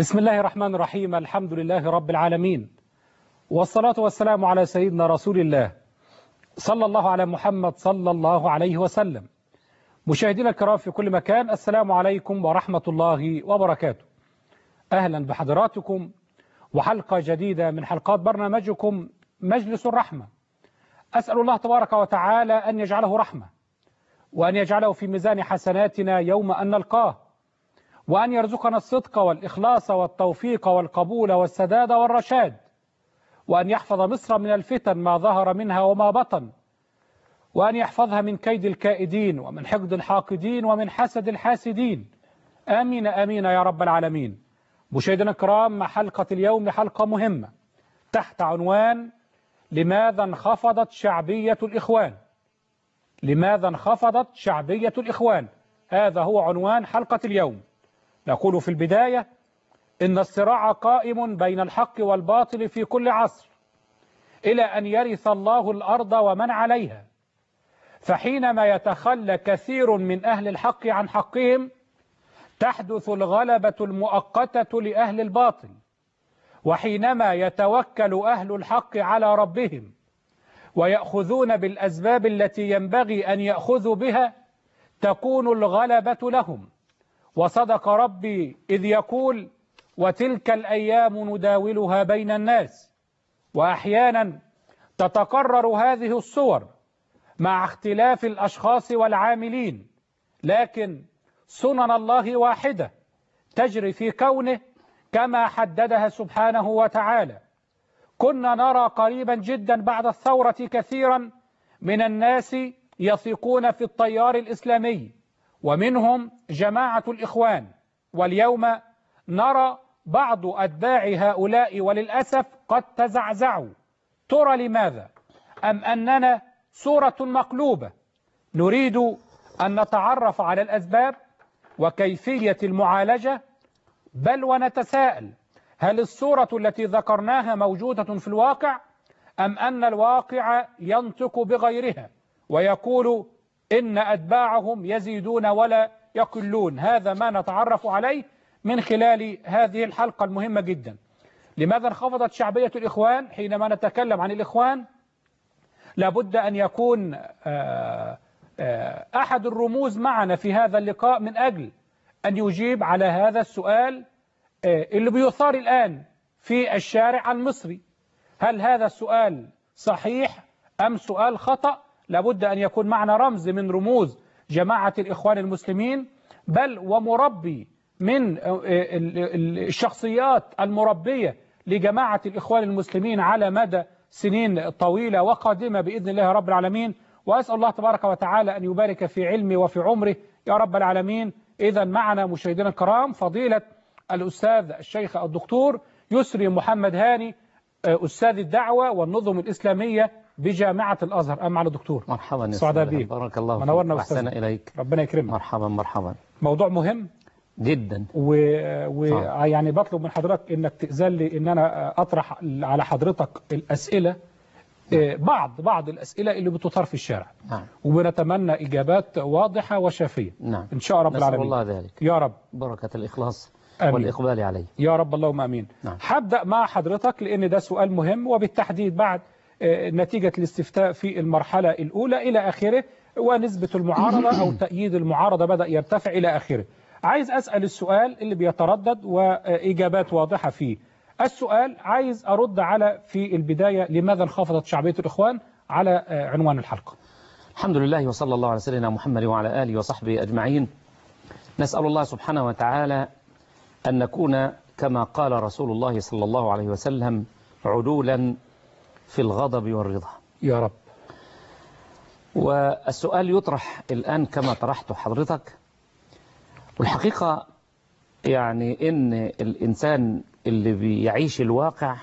بسم الله الرحمن الرحيم الحمد لله رب العالمين والصلاة والسلام على سيدنا رسول الله صلى الله على محمد صلى الله عليه وسلم مشاهدينا الكرام في كل مكان السلام عليكم ورحمة الله وبركاته أهلا بحضراتكم وحلقة جديدة من حلقات برنامجكم مجلس الرحمة أسأل الله تبارك وتعالى أن يجعله رحمة وأن يجعله في ميزان حسناتنا يوم أن نلقاه وأن يرزقنا الصدق والإخلاص والتوفيق والقبول والسداد والرشاد وأن يحفظ مصر من الفتن ما ظهر منها وما بطن وأن يحفظها من كيد الكائدين ومن حقد الحاقدين ومن حسد الحاسدين آمين آمين يا رب العالمين مشاهدينا الكرام حلقة اليوم حلقة مهمة تحت عنوان لماذا انخفضت شعبية الإخوان لماذا انخفضت شعبية الإخوان هذا هو عنوان حلقة اليوم نقول في البداية إن الصراع قائم بين الحق والباطل في كل عصر إلى أن يرث الله الأرض ومن عليها فحينما يتخلى كثير من أهل الحق عن حقهم تحدث الغلبة المؤقتة لأهل الباطل وحينما يتوكل أهل الحق على ربهم ويأخذون بالأسباب التي ينبغي أن يأخذوا بها تكون الغلبة لهم وصدق ربي إذ يقول وتلك الأيام نداولها بين الناس وأحيانا تتكرر هذه الصور مع اختلاف الأشخاص والعاملين لكن سنن الله واحدة تجري في كونه كما حددها سبحانه وتعالى كنا نرى قريبا جدا بعد الثورة كثيرا من الناس يثقون في التيار الإسلامي ومنهم جماعة الإخوان واليوم نرى بعض أتباع هؤلاء وللأسف قد تزعزعوا ترى لماذا أم أننا صورة مقلوبة نريد أن نتعرف على الأسباب وكيفية المعالجة بل ونتساءل هل الصورة التي ذكرناها موجودة في الواقع أم أن الواقع ينطق بغيرها ويقول إن أتباعهم يزيدون ولا يقلون هذا ما نتعرف عليه من خلال هذه الحلقة المهمة جدا لماذا انخفضت شعبية الإخوان حينما نتكلم عن الإخوان لابد أن يكون أحد الرموز معنا في هذا اللقاء من أجل أن يجيب على هذا السؤال اللي بيثار الآن في الشارع المصري هل هذا السؤال صحيح أم سؤال خطأ لابد أن يكون معنا رمز من رموز جماعة الإخوان المسلمين بل ومربي من الشخصيات المربية لجماعة الإخوان المسلمين على مدى سنين طويلة وقادمة بإذن الله رب العالمين وأسأل الله تبارك وتعالى أن يبارك في علمي وفي عمره يا رب العالمين إذا معنا مشاهدينا الكرام فضيلة الأستاذ الشيخ الدكتور يسري محمد هاني أستاذ الدعوة والنظم الإسلامية بجامعة الأزهر أم على دكتور مرحبا يا سعداء بيك بارك الله فيك منورنا أحسن أستاذ إليك ربنا يكرمك مرحبا مرحبا موضوع مهم جدا ويعني و... بطلب من حضرتك انك تأذن لي ان انا اطرح على حضرتك الاسئله بعض بعض الاسئله اللي بتثار في الشارع نعم وبنتمنى اجابات واضحه وشافيه نعم ان شاء رب نسأل العالمين الله ذلك يا رب بركة الإخلاص آمين. والإقبال عليه يا رب اللهم امين نعم. هبدا مع حضرتك لان ده سؤال مهم وبالتحديد بعد آه، نتيجه الاستفتاء في المرحله الاولى الى اخره ونسبه المعارضه او تأييد المعارضه بدا يرتفع الى اخره عايز اسال السؤال اللي بيتردد واجابات واضحه فيه السؤال عايز ارد على في البدايه لماذا انخفضت شعبيه الاخوان على آه، عنوان الحلقه الحمد لله وصلى الله على سيدنا محمد وعلى آله وصحبه أجمعين نسأل الله سبحانه وتعالى أن نكون كما قال رسول الله صلى الله عليه وسلم عدولا في الغضب والرضا يا رب والسؤال يطرح الآن كما طرحته حضرتك والحقيقة يعني إن الإنسان اللي بيعيش الواقع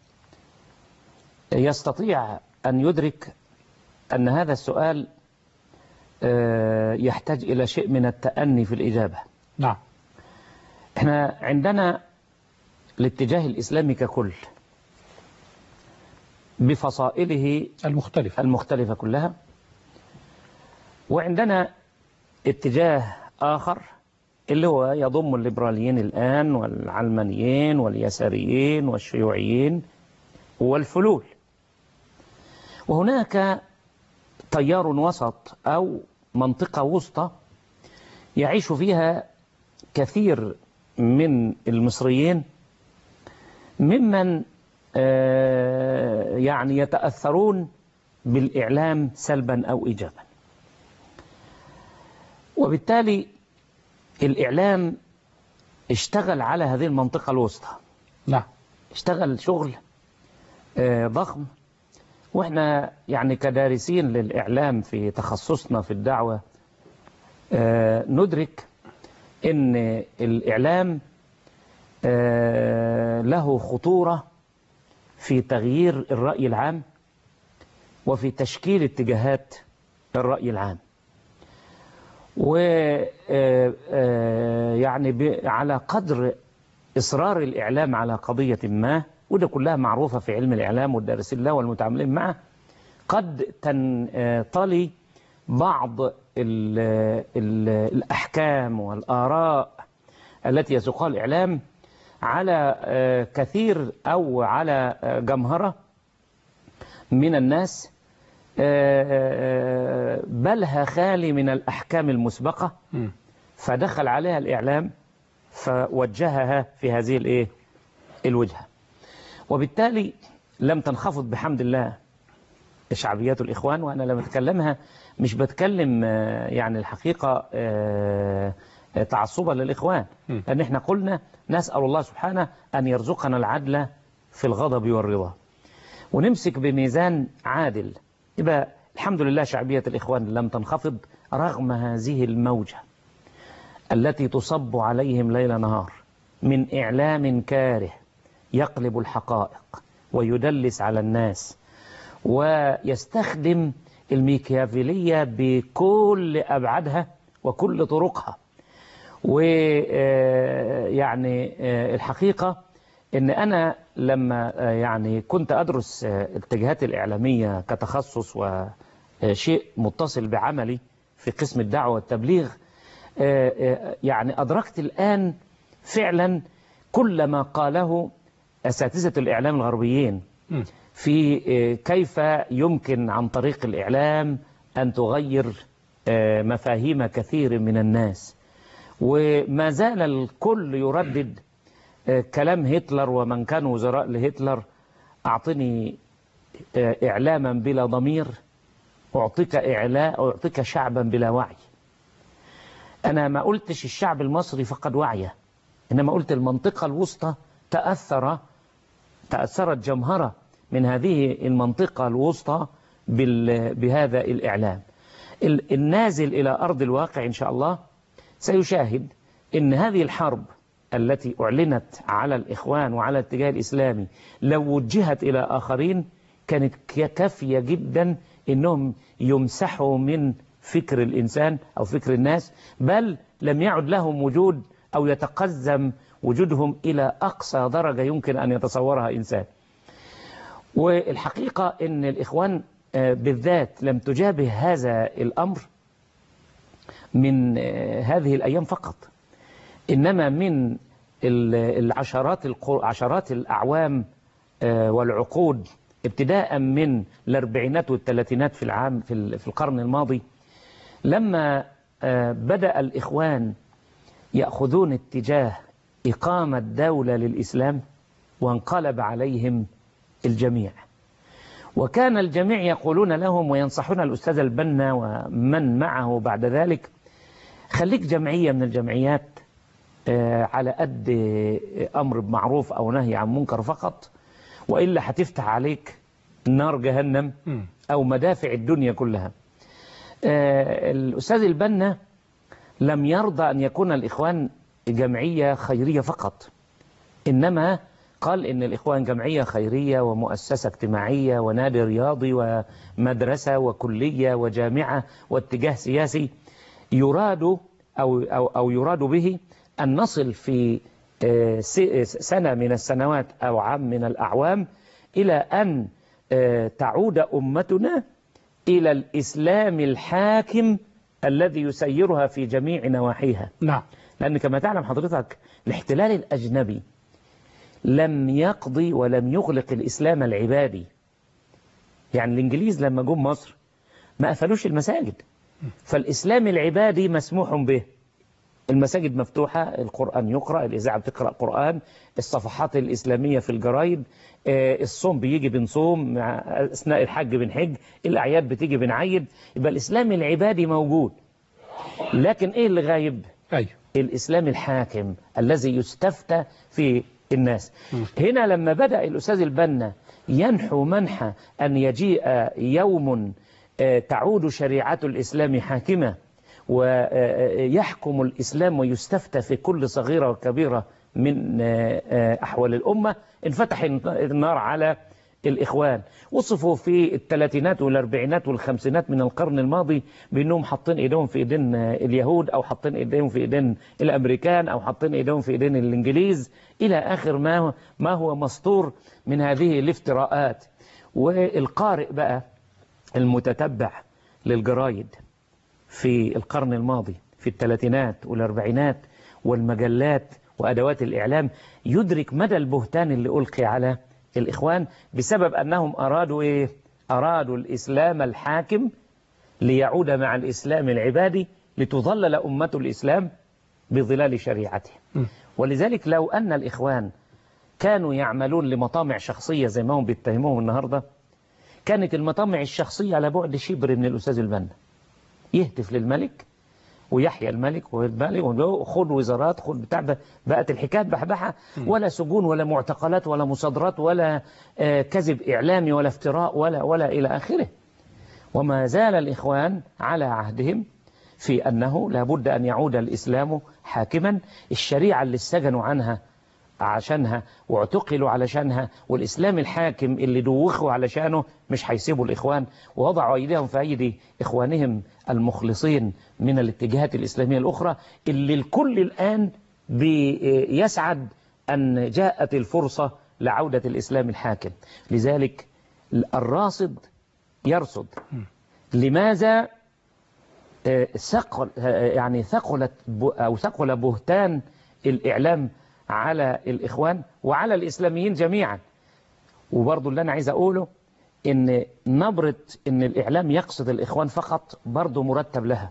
يستطيع أن يدرك أن هذا السؤال آه، يحتاج إلى شيء من التأني في الإجابة نعم احنا عندنا الاتجاه الإسلامي ككل بفصائله المختلفه المختلفة كلها وعندنا اتجاه آخر اللي هو يضم الليبراليين الآن والعلمانيين واليساريين والشيوعيين والفلول وهناك تيار وسط أو منطقة وسطى يعيش فيها كثير من المصريين ممن يعني يتأثرون بالإعلام سلبا أو إيجابا وبالتالي الإعلام اشتغل على هذه المنطقة الوسطى نعم اشتغل شغل ضخم واحنا يعني كدارسين للإعلام في تخصصنا في الدعوة ندرك ان الإعلام له خطورة في تغيير الرأي العام وفي تشكيل اتجاهات الرأي العام و يعني على قدر إصرار الإعلام على قضية ما وده كلها معروفة في علم الإعلام والدارسين له والمتعاملين معه قد تنطلي بعض ال ال الأحكام والآراء التي يسوقها الإعلام على كثير أو على جمهرة من الناس بلها خالي من الأحكام المسبقة فدخل عليها الإعلام فوجهها في هذه الإيه الوجهة وبالتالي لم تنخفض بحمد الله شعبيات الإخوان وأنا لما أتكلمها مش بتكلم يعني الحقيقة تعصبا للإخوان لأن احنا قلنا نسأل الله سبحانه أن يرزقنا العدل في الغضب والرضا ونمسك بميزان عادل يبقى الحمد لله شعبية الإخوان لم تنخفض رغم هذه الموجة التي تصب عليهم ليل نهار من إعلام كاره يقلب الحقائق ويدلس على الناس ويستخدم الميكيافيلية بكل أبعادها وكل طرقها ويعني الحقيقة ان انا لما يعني كنت ادرس الاتجاهات الاعلامية كتخصص وشيء متصل بعملي في قسم الدعوة والتبليغ يعني ادركت الان فعلا كل ما قاله اساتذة الاعلام الغربيين في كيف يمكن عن طريق الاعلام ان تغير مفاهيم كثير من الناس وما زال الكل يردد كلام هتلر ومن كانوا وزراء لهتلر أعطني إعلاما بلا ضمير أعطيك إعلاء أعطيك شعبا بلا وعي أنا ما قلتش الشعب المصري فقد وعيه إنما قلت المنطقة الوسطى تأثر تأثرت جمهرة من هذه المنطقة الوسطى بهذا الإعلام النازل إلى أرض الواقع إن شاء الله سيشاهد إن هذه الحرب التي أعلنت على الإخوان وعلى الاتجاه الإسلامي لو وجهت إلى آخرين كانت كافية جدا إنهم يمسحوا من فكر الإنسان أو فكر الناس بل لم يعد لهم وجود أو يتقزم وجودهم إلى أقصى درجة يمكن أن يتصورها إنسان والحقيقة أن الإخوان بالذات لم تجابه هذا الأمر من هذه الأيام فقط إنما من العشرات عشرات الأعوام والعقود ابتداء من الأربعينات والثلاثينات في العام في القرن الماضي لما بدأ الإخوان يأخذون اتجاه إقامة دولة للإسلام وانقلب عليهم الجميع وكان الجميع يقولون لهم وينصحون الأستاذ البنا ومن معه بعد ذلك خليك جمعية من الجمعيات على قد أمر بمعروف أو نهي عن منكر فقط وإلا هتفتح عليك نار جهنم أو مدافع الدنيا كلها الأستاذ البنا لم يرضى أن يكون الإخوان جمعية خيرية فقط إنما قال إن الإخوان جمعية خيرية ومؤسسة اجتماعية ونادي رياضي ومدرسة وكلية وجامعة واتجاه سياسي يراد أو, أو, أو يراد به أن نصل في سنة من السنوات أو عام من الأعوام إلى أن تعود أمتنا إلى الإسلام الحاكم الذي يسيرها في جميع نواحيها نعم لأن كما تعلم حضرتك الاحتلال الأجنبي لم يقضي ولم يغلق الإسلام العبادي يعني الإنجليز لما جم مصر ما قفلوش المساجد فالإسلام العبادي مسموح به المساجد مفتوحة القرآن يقرأ الإذاعة بتقرأ قرآن الصفحات الإسلامية في الجرايد الصوم بيجي بنصوم أثناء الحج بنحج الأعياد بتيجي بنعيد يبقى الإسلام العبادي موجود لكن إيه اللي غايب أيوه الإسلام الحاكم الذي يستفتى في الناس هنا لما بدأ الأستاذ البنا ينحو منحى أن يجيء يوم تعود شريعة الإسلام حاكمة ويحكم الإسلام ويستفتى في كل صغيرة وكبيرة من أحوال الأمة انفتح النار على الإخوان وصفوا في الثلاثينات والأربعينات والخمسينات من القرن الماضي بأنهم حاطين إيديهم في إيدين اليهود أو حاطين إيديهم في إيدين الأمريكان أو حاطين إيديهم في إيدين الإنجليز إلى آخر ما ما هو مسطور من هذه الافتراءات والقارئ بقى المتتبع للجرايد في القرن الماضي في الثلاثينات والأربعينات والمجلات وأدوات الإعلام يدرك مدى البهتان اللي ألقي على الإخوان بسبب أنهم أرادوا إيه؟ أرادوا الإسلام الحاكم ليعود مع الإسلام العبادي لتظلل أمة الإسلام بظلال شريعته ولذلك لو أن الإخوان كانوا يعملون لمطامع شخصية زي ما هم بيتهموهم النهاردة كانت المطامع الشخصية على بعد شبر من الأستاذ البنا يهتف للملك ويحيى الملك والملك خد وزارات خد بتاع بقت الحكاية بحبحة ولا سجون ولا معتقلات ولا مصادرات ولا كذب إعلامي ولا افتراء ولا ولا إلى آخره وما زال الإخوان على عهدهم في أنه لابد أن يعود الإسلام حاكما الشريعة اللي استجنوا عنها عشانها واعتقلوا علشانها والإسلام الحاكم اللي دوخوا علشانه مش هيسيبوا الإخوان ووضعوا أيديهم في أيدي إخوانهم المخلصين من الاتجاهات الإسلامية الأخرى اللي الكل الآن بيسعد أن جاءت الفرصة لعودة الإسلام الحاكم لذلك الراصد يرصد لماذا ثقل يعني ثقلت أو ثقل بهتان الإعلام على الإخوان وعلى الإسلاميين جميعا وبرضو اللي أنا عايز أقوله إن نبرة إن الإعلام يقصد الإخوان فقط برضو مرتب لها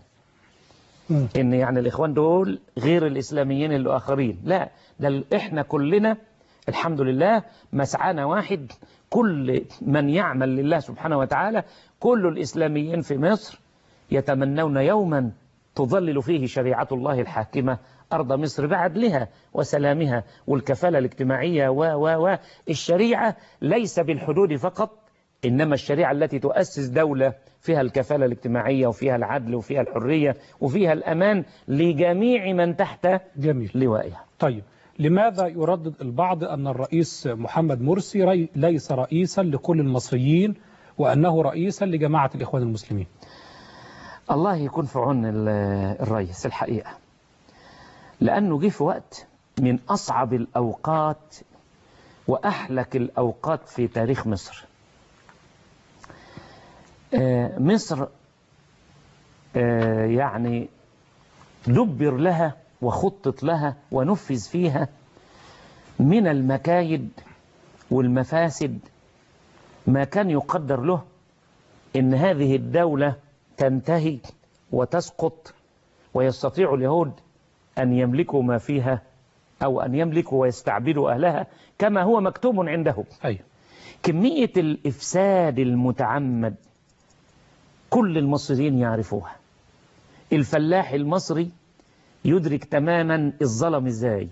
إن يعني الإخوان دول غير الإسلاميين الآخرين لا ده إحنا كلنا الحمد لله مسعانا واحد كل من يعمل لله سبحانه وتعالى كل الإسلاميين في مصر يتمنون يوما تظلل فيه شريعة الله الحاكمة أرض مصر بعدلها وسلامها والكفالة الاجتماعية و و و الشريعة ليس بالحدود فقط إنما الشريعة التي تؤسس دولة فيها الكفالة الاجتماعية وفيها العدل وفيها الحرية وفيها الأمان لجميع من تحت جميل لوائها طيب لماذا يردد البعض أن الرئيس محمد مرسي ري ليس رئيسا لكل المصريين وأنه رئيسا لجماعة الإخوان المسلمين الله يكون في عون الرئيس الحقيقة لأنه جه في وقت من أصعب الأوقات وأحلك الأوقات في تاريخ مصر مصر يعني دبر لها وخطط لها ونفذ فيها من المكايد والمفاسد ما كان يقدر له إن هذه الدولة تنتهي وتسقط ويستطيع اليهود أن يملكوا ما فيها أو أن يملكوا ويستعبدوا أهلها كما هو مكتوب عندهم أيوه. كمية الإفساد المتعمد كل المصريين يعرفوها الفلاح المصري يدرك تماما الظلم ازاي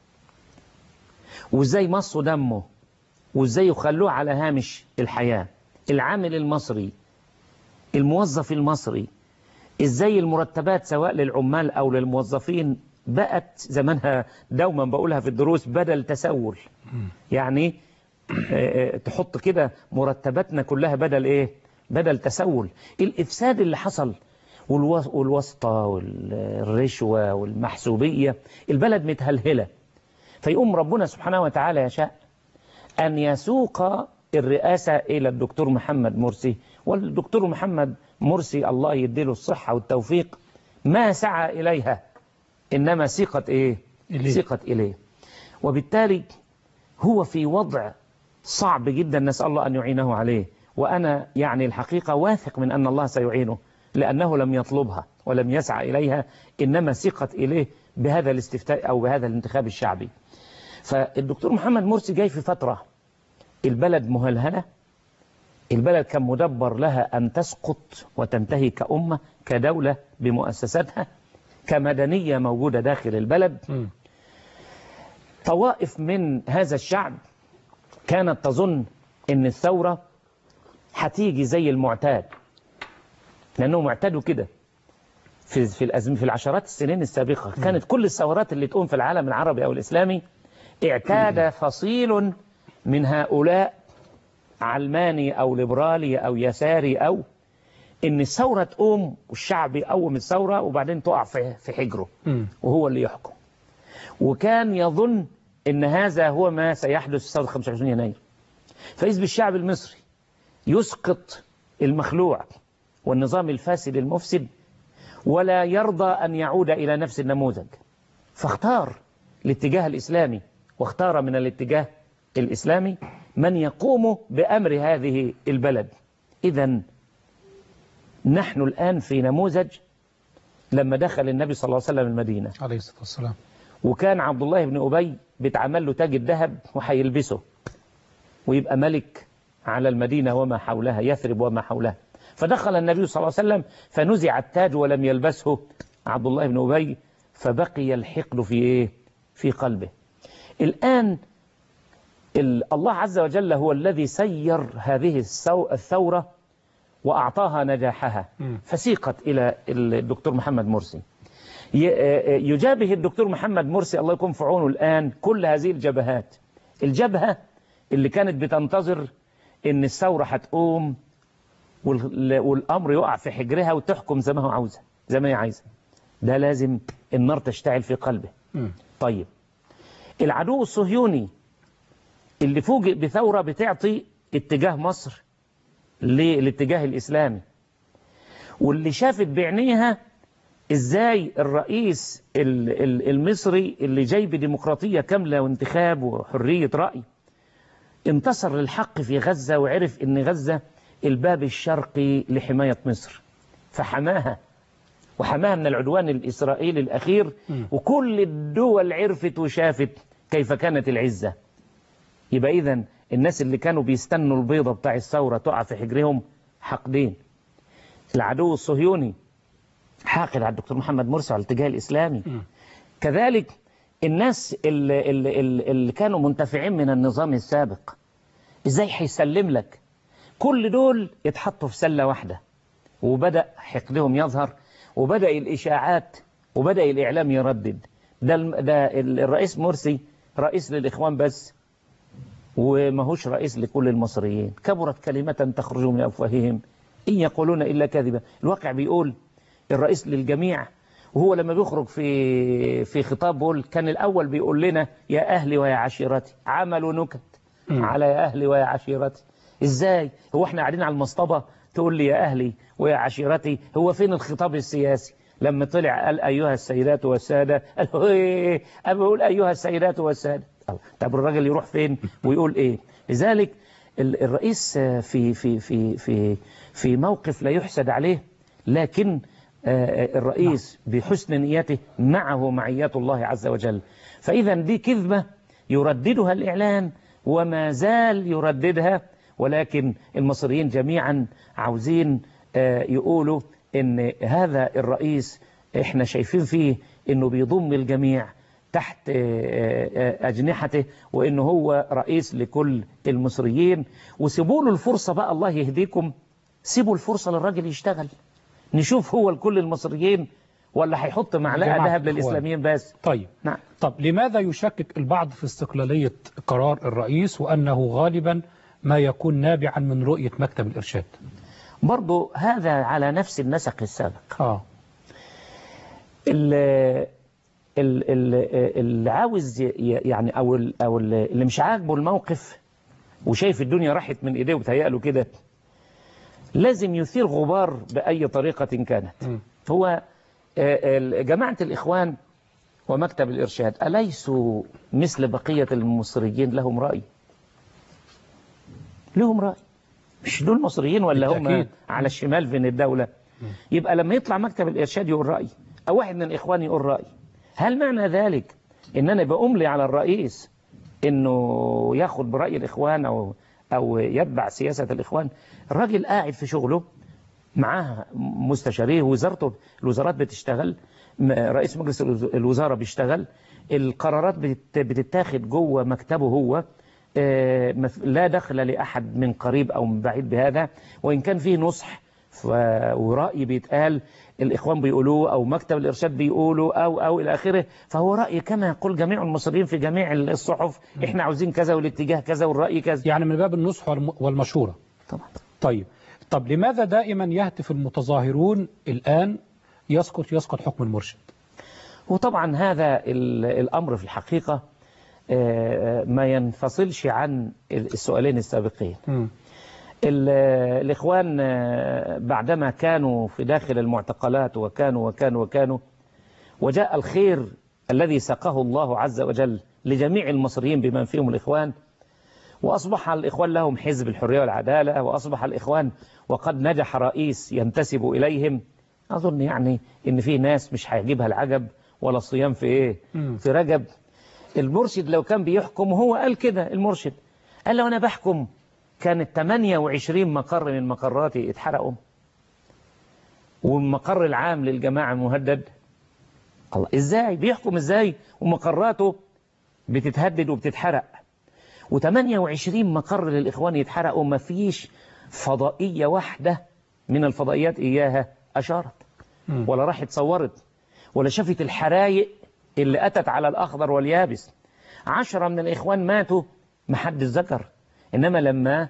وازاي مصوا دمه وازاي يخلوه على هامش الحياة العامل المصري الموظف المصري ازاي المرتبات سواء للعمال او للموظفين بقت زمانها دوما بقولها في الدروس بدل تسول يعني تحط كده مرتباتنا كلها بدل ايه بدل تسول الافساد اللي حصل والواسطة والرشوة والمحسوبية البلد متهلهلة فيقوم ربنا سبحانه وتعالى يشاء أن يسوق الرئاسة إلى الدكتور محمد مرسي والدكتور محمد مرسي الله يديله الصحة والتوفيق ما سعى إليها إنما سيقت إيه إليه. سيقت إليه وبالتالي هو في وضع صعب جدا نسأل الله أن يعينه عليه وأنا يعني الحقيقة واثق من أن الله سيعينه لأنه لم يطلبها ولم يسعى إليها إنما سيقت إليه بهذا الاستفتاء أو بهذا الانتخاب الشعبي فالدكتور محمد مرسي جاي في فترة البلد مهلهلة البلد كان مدبر لها أن تسقط وتنتهي كأمة كدولة بمؤسساتها كمدنية موجودة داخل البلد مم. طوائف من هذا الشعب كانت تظن ان الثورة هتيجي زي المعتاد لانهم اعتادوا كده في في الأزم في العشرات السنين السابقة كانت كل الثورات اللي تقوم في العالم العربي او الاسلامي اعتاد فصيل من هؤلاء علماني او ليبرالي او يساري او ان الثورة تقوم والشعب يقوم الثورة وبعدين تقع في في حجره مم. وهو اللي يحكم وكان يظن ان هذا هو ما سيحدث في ثورة 25 يناير فإذ بالشعب المصري يسقط المخلوع والنظام الفاسد المفسد ولا يرضى أن يعود إلى نفس النموذج فاختار الاتجاه الإسلامي واختار من الاتجاه الإسلامي من يقوم بأمر هذه البلد إذا نحن الآن في نموذج لما دخل النبي صلى الله عليه وسلم المدينة عليه الصلاة والسلام وكان عبد الله بن أبي بيتعمل له تاج الذهب وهيلبسه ويبقى ملك على المدينة وما حولها يثرب وما حولها فدخل النبي صلى الله عليه وسلم فنزع التاج ولم يلبسه عبد الله بن أبي فبقي الحقد في إيه؟ في قلبه الآن ال- الله عز وجل هو الذي سير هذه الثو- الثورة وأعطاها نجاحها مم. فسيقت إلى الدكتور محمد مرسي ي- يجابه الدكتور محمد مرسي الله يكون في عونه الآن كل هذه الجبهات الجبهة اللي كانت بتنتظر ان الثورة هتقوم وال- والأمر يقع في حجرها وتحكم زي ما هو عاوزة زي ما هي عايزة ده لازم النار تشتعل في قلبه مم. طيب العدو الصهيوني اللي فوجئ بثورة بتعطي اتجاه مصر للاتجاه الإسلامي واللي شافت بعينيها ازاي الرئيس ال- ال- المصري اللي جاي بديمقراطية كاملة وانتخاب وحرية رأي انتصر للحق في غزة وعرف ان غزة الباب الشرقي لحماية مصر فحماها وحماها من العدوان الإسرائيلي الأخير مم. وكل الدول عرفت وشافت كيف كانت العزة يبقى إذن الناس اللي كانوا بيستنوا البيضة بتاع الثورة تقع في حجرهم حقدين العدو الصهيوني حاقد على الدكتور محمد مرسي على الاتجاه الإسلامي مم. كذلك الناس اللي, اللي, اللي اللي كانوا منتفعين من النظام السابق ازاي هيسلم لك كل دول اتحطوا في سلة واحدة وبدأ حقدهم يظهر وبدأ الإشاعات وبدأ الإعلام يردد ده, الم- ده ال- الرئيس مرسي رئيس للإخوان بس وماهوش رئيس لكل المصريين كبرت كلمة تخرج من أفواههم إن يقولون إلا كذبا الواقع بيقول الرئيس للجميع وهو لما بيخرج في في خطاب بيقول كان الأول بيقول لنا يا أهلي ويا عشيرتي عملوا نكت مم. على يا أهلي ويا عشيرتي إزاي هو احنا قاعدين على المصطبة تقول لي يا أهلي ويا عشيرتي هو فين الخطاب السياسي لما طلع قال أيها السيدات والسادة قال ايه أنا بقول أيها السيدات والسادة الله. طب الراجل يروح فين ويقول إيه لذلك ال- الرئيس في في في في في موقف لا يحسد عليه لكن آه، الرئيس بحسن نيته معه معيات الله عز وجل فإذا دي كذبة يرددها الإعلام وما زال يرددها ولكن المصريين جميعا عاوزين آه، يقولوا ان هذا الرئيس احنا شايفين فيه انه بيضم الجميع تحت آه، آه، أجنحته وإنه هو رئيس لكل المصريين وسيبوا له الفرصة بقى الله يهديكم سيبوا الفرصة للراجل يشتغل نشوف هو لكل المصريين ولا هيحط معلقة جماعة ذهب الإخوان. للإسلاميين بس طيب نعم طب لماذا يشكك البعض في استقلالية قرار الرئيس وأنه غالبا ما يكون نابعا من رؤية مكتب الإرشاد برضو هذا على نفس النسق السابق آه ال- ال- ال- اللي عاوز ي- يعني او ال- او ال- اللي مش عاجبه الموقف وشايف الدنيا راحت من ايديه وتهيأ له كده لازم يثير غبار بأي طريقة كانت مم. هو آه، ال- جماعة الإخوان ومكتب الإرشاد أليسوا مثل بقية المصريين لهم رأي لهم رأي مش دول مصريين ولا هم بالتأكيد. على الشمال في الدولة يبقى لما يطلع مكتب الإرشاد يقول رأي أو واحد من الإخوان يقول رأي هل معنى ذلك إن أنا بأملي على الرئيس إنه ياخد برأي الإخوان أو أو يتبع سياسة الإخوان الراجل قاعد في شغله معاه مستشاريه وزارته الوزارات بتشتغل م- رئيس مجلس الوز- الوزارة بيشتغل القرارات بتت- بتتاخد جوه مكتبه هو آه، مف- لا دخل لأحد من قريب أو من بعيد بهذا وإن كان فيه نصح ف- ورأي بيتقال الإخوان بيقولوه أو مكتب الإرشاد بيقولوا أو أو إلى آخره فهو رأي كما يقول جميع المصريين في جميع الصحف إحنا عاوزين كذا والاتجاه كذا والرأي كذا يعني من باب النصح والم- والمشورة طبعا طيب طب لماذا دائما يهتف المتظاهرون الآن يسقط يسقط حكم المرشد وطبعا هذا ال- الأمر في الحقيقة آه، ما ينفصلش عن السؤالين السابقين مم. ال- الإخوان آه، بعدما كانوا في داخل المعتقلات وكانوا وكانوا وكانوا وجاء الخير الذي سقه الله عز وجل لجميع المصريين بمن فيهم الإخوان وأصبح الإخوان لهم حزب الحرية والعدالة وأصبح الإخوان وقد نجح رئيس ينتسب إليهم أظن يعني إن في ناس مش هيجيبها العجب ولا الصيام في إيه مم. في رجب المرشد لو كان بيحكم هو قال كده المرشد قال لو أنا بحكم كانت 28 مقر من مقراتي اتحرقوا والمقر العام للجماعة مهدد الله ازاي بيحكم ازاي ومقراته بتتهدد وبتتحرق و28 مقر للإخوان يتحرقوا ما فيش فضائية واحدة من الفضائيات إياها أشارت مم. ولا راحت صورت ولا شافت الحرايق اللي أتت على الأخضر واليابس عشرة من الإخوان ماتوا ما حد ذكر إنما لما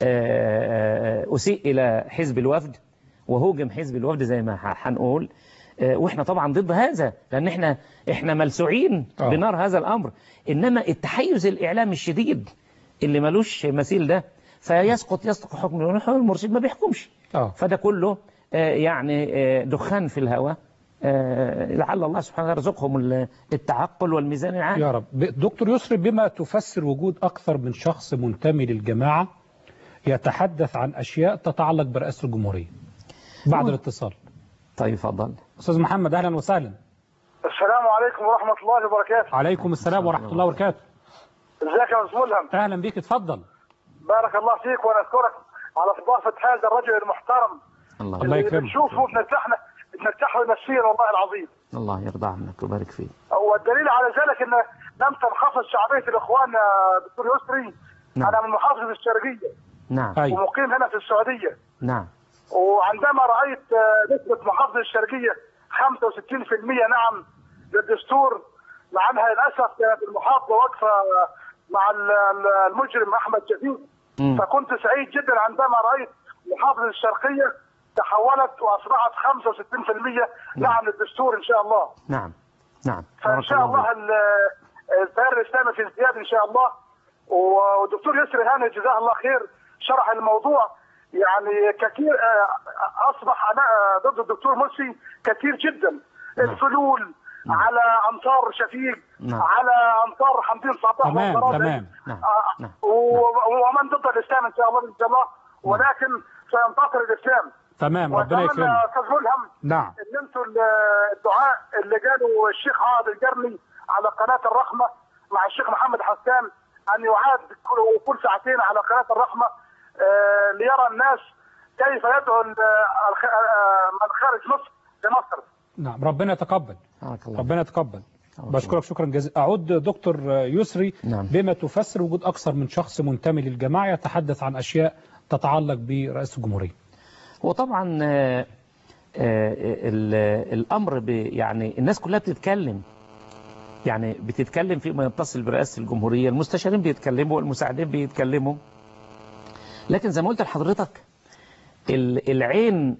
آه، آه، أسيء إلى حزب الوفد وهوجم حزب الوفد زي ما ح- هنقول آه، واحنا طبعا ضد هذا لان احنا احنا ملسوعين آه. بنار هذا الامر انما التحيز الاعلامي الشديد اللي ملوش مثيل ده فيسقط يسقط حكم المرشد ما بيحكمش آه. فده كله آه، يعني آه، دخان في الهواء آه، لعل الله سبحانه يرزقهم ال- التعقل والميزان العام يا رب ب- دكتور يسري بما تفسر وجود أكثر من شخص منتمي للجماعة يتحدث عن أشياء تتعلق برئاسة الجمهورية بعد هو- الاتصال طيب اتفضل أستاذ محمد أهلا وسهلا السلام عليكم ورحمة الله وبركاته عليكم السلام ورحمة الله وبركاته ازيك يا أستاذ ملهم أهلا بك اتفضل بارك الله فيك ونشكرك على استضافة هذا الرجل المحترم الله الله اللي يكرمك. بنشوفه بنرتاحنا بنرتاح له نفسيا والله العظيم الله يرضى عنك ويبارك فيك والدليل على ذلك ان لم تنخفض شعبية الاخوان يا دكتور يسري نعم. انا من محافظة الشرقية نعم أي ومقيم هنا في السعودية نعم وعندما رأيت آه، نسبة محافظة الشرقية 65% نعم للدستور مع انها للاسف كانت المحافظة واقفة مع ال- ال- المجرم احمد شفيق مم. فكنت سعيد جدا عندما رأيت محافظة الشرقية تحولت واصبحت 65% نعم للدستور ان شاء الله نعم نعم فان بارك شاء الله فيك. ال- التيار الاسلامي في ازدياد ان شاء الله والدكتور يسري هاني جزاه الله خير شرح الموضوع يعني كثير آه، اصبح انا آه، ضد الدكتور مرسي كثير جدا الفلول على انصار شفيق نعم. على انصار حمدين صباح تمام، وانصار تمام. نعم، آه، نعم. و- ومن ضد الاسلام ان شاء الله باذن الله ولكن سينتصر الاسلام تمام ربنا واتمنى يكرمك يا استاذ ملهم نعم ان انتم الدعاء اللي قالوا الشيخ عاد القرني على قناه الرحمه مع الشيخ محمد حسان ان يعاد كل- كل ساعتين على قناه الرحمه آه، ليرى الناس كيف يدعو ال- الخ- آه، من خارج مصر لمصر. نعم ربنا يتقبل بارك الله ربنا يتقبل الله. بشكرك شكرا جزيلا أعود دكتور يسري نعم. بما تفسر وجود أكثر من شخص منتمي للجماعة يتحدث عن أشياء تتعلق برئاسة الجمهورية وطبعا آه، آه، ال- الأمر ب- يعني الناس كلها بتتكلم يعني بتتكلم فيما يتصل برئاسة الجمهورية المستشارين بيتكلموا المساعدين بيتكلموا لكن زي ما قلت لحضرتك ال- العين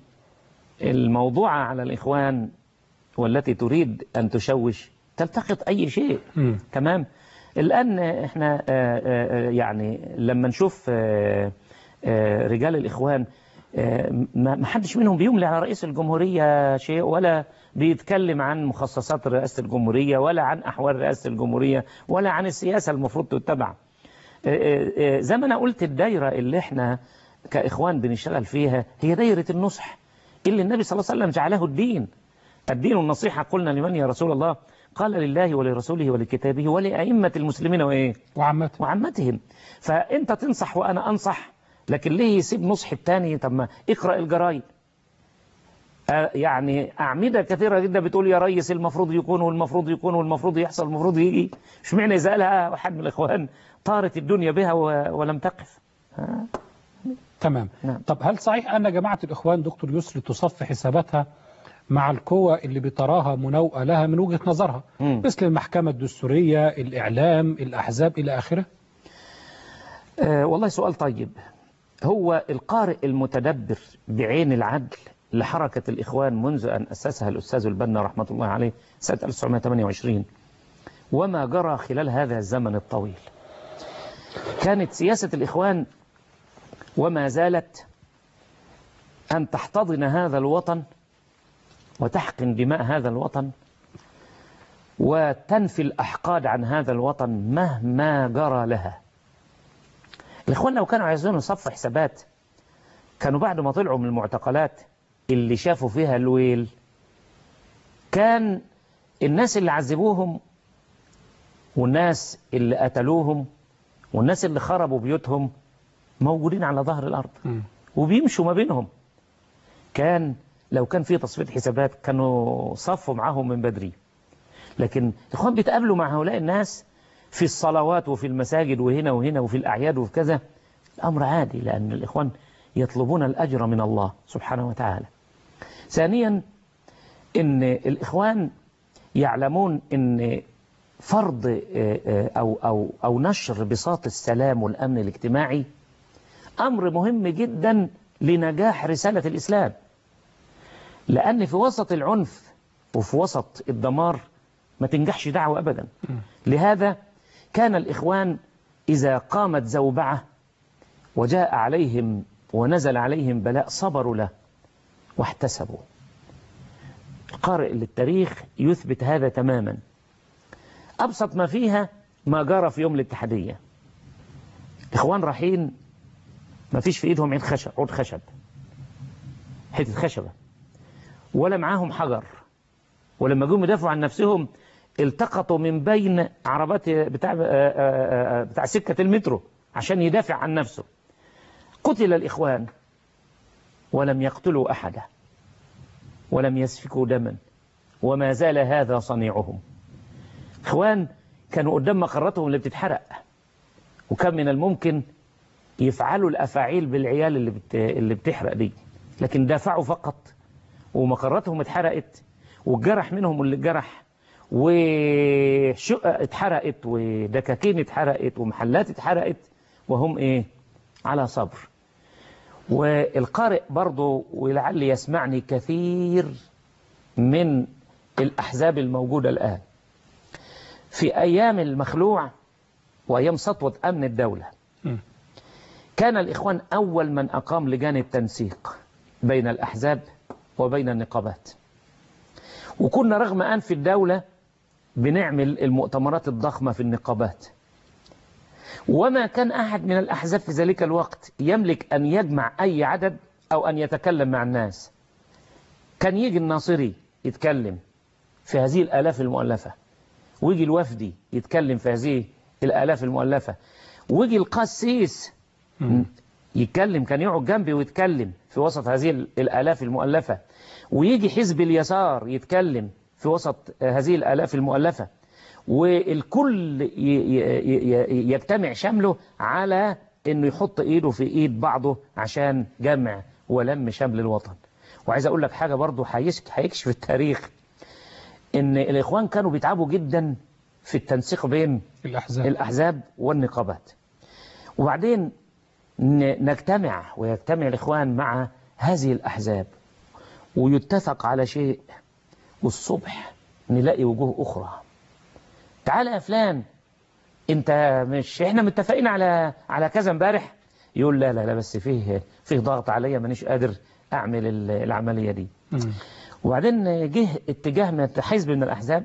الموضوعة على الإخوان والتي تريد أن تشوش تلتقط أي شيء مم. تمام الآن احنا آه، آه، آه، يعني لما نشوف آه، آه، رجال الإخوان آه، ما ما حدش منهم بيملي على رئيس الجمهورية شيء ولا بيتكلم عن مخصصات رئاسة الجمهورية ولا عن أحوال رئاسة الجمهورية ولا عن السياسة المفروض تتبع آه، آه، آه، زي ما أنا قلت الدايرة اللي احنا كإخوان بنشتغل فيها هي دايرة النصح اللي النبي صلى الله عليه وسلم جعله الدين الدين النصيحة قلنا لمن يا رسول الله قال لله ولرسوله ولكتابه ولأئمة المسلمين وإيه وعامته وعامتهم فأنت تنصح وأنا أنصح لكن ليه يسيب نصح التاني طب ما اقرأ الجرايد آه، يعني أعمدة كثيرة جدا بتقول يا ريس المفروض يكون والمفروض يكون والمفروض يحصل والمفروض يجي مش معنى إذا قالها واحد من الإخوان طارت الدنيا بها و- ولم تقف ها؟ تمام نعم. طب هل صحيح أن جماعة الإخوان دكتور يسري تصفي حساباتها مع القوى اللي بتراها منوئة لها من وجهة نظرها مم. مثل المحكمة الدستورية الإعلام الأحزاب إلى آخره آه والله سؤال طيب هو القارئ المتدبر بعين العدل لحركة الإخوان منذ أن أسسها الأستاذ البنا رحمة الله عليه سنة 1928 وما جرى خلال هذا الزمن الطويل كانت سياسة الإخوان وما زالت أن تحتضن هذا الوطن وتحقن دماء هذا الوطن وتنفي الأحقاد عن هذا الوطن مهما جرى لها الإخوان لو كانوا عايزين يصفوا حسابات كانوا بعد ما طلعوا من المعتقلات اللي شافوا فيها الويل كان الناس اللي عذبوهم والناس اللي قتلوهم والناس اللي خربوا بيوتهم موجودين على ظهر الأرض مم. وبيمشوا ما بينهم كان لو كان في تصفية حسابات كانوا صفوا معاهم من بدري لكن الإخوان بيتقابلوا مع هؤلاء الناس في الصلوات وفي المساجد وهنا وهنا وفي الأعياد وفي كذا الأمر عادي لأن الإخوان يطلبون الأجر من الله سبحانه وتعالى ثانيا إن الإخوان يعلمون إن فرض آه، آه، أو, أو, أو نشر بساط السلام والأمن الاجتماعي أمر مهم جدا لنجاح رسالة الإسلام لأن في وسط العنف وفي وسط الدمار ما تنجحش دعوة أبدا لهذا كان الإخوان إذا قامت زوبعة وجاء عليهم ونزل عليهم بلاء صبروا له واحتسبوا القارئ للتاريخ يثبت هذا تماما أبسط ما فيها ما جرى في يوم الاتحادية إخوان رايحين ما فيش في إيدهم عيد خشب عود خشب حتة خشبة ولا معاهم حجر ولما جم يدافعوا عن نفسهم التقطوا من بين عربات بتاع بتاع سكة المترو عشان يدافع عن نفسه قتل الإخوان ولم يقتلوا أحدا ولم يسفكوا دما وما زال هذا صنيعهم إخوان كانوا قدام مقراتهم اللي بتتحرق وكان من الممكن يفعلوا الأفاعيل بالعيال اللي, بت... اللي بتحرق دي لكن دافعوا فقط ومقراتهم اتحرقت والجرح منهم اللي اتجرح وشقق اتحرقت ودكاكين اتحرقت ومحلات اتحرقت وهم ايه على صبر والقارئ برضو ولعل يسمعني كثير من الأحزاب الموجودة الآن في أيام المخلوع وأيام سطوة أمن الدولة مم. كان الإخوان أول من أقام لجان التنسيق بين الأحزاب وبين النقابات وكنا رغم أنف الدولة بنعمل المؤتمرات الضخمة في النقابات وما كان أحد من الأحزاب في ذلك الوقت يملك أن يجمع أي عدد أو أن يتكلم مع الناس كان يجي الناصري يتكلم في هذه الآلاف المؤلفة ويجي الوفدي يتكلم في هذه الآلاف المؤلفة ويجي القسيس مم. يتكلم كان يقعد جنبي ويتكلم في وسط هذه الآلاف المؤلفة ويجي حزب اليسار يتكلم في وسط هذه الآلاف المؤلفة والكل ي- ي- ي- يجتمع شمله على انه يحط ايده في ايد بعضه عشان جمع ولم شمل الوطن وعايز اقول لك حاجة برضو هيش- هيكشف التاريخ ان الاخوان كانوا بيتعبوا جدا في التنسيق بين الأحزاب الأحزاب والنقابات وبعدين ن- نجتمع ويجتمع الإخوان مع هذه الأحزاب ويتفق على شيء والصبح نلاقي وجوه أخرى تعال يا فلان انت مش احنا متفقين على على كذا امبارح يقول لا لا لا بس فيه فيه ضغط عليا مانيش قادر اعمل ال- العمليه دي مم. وبعدين جه اتجاه من حزب من الاحزاب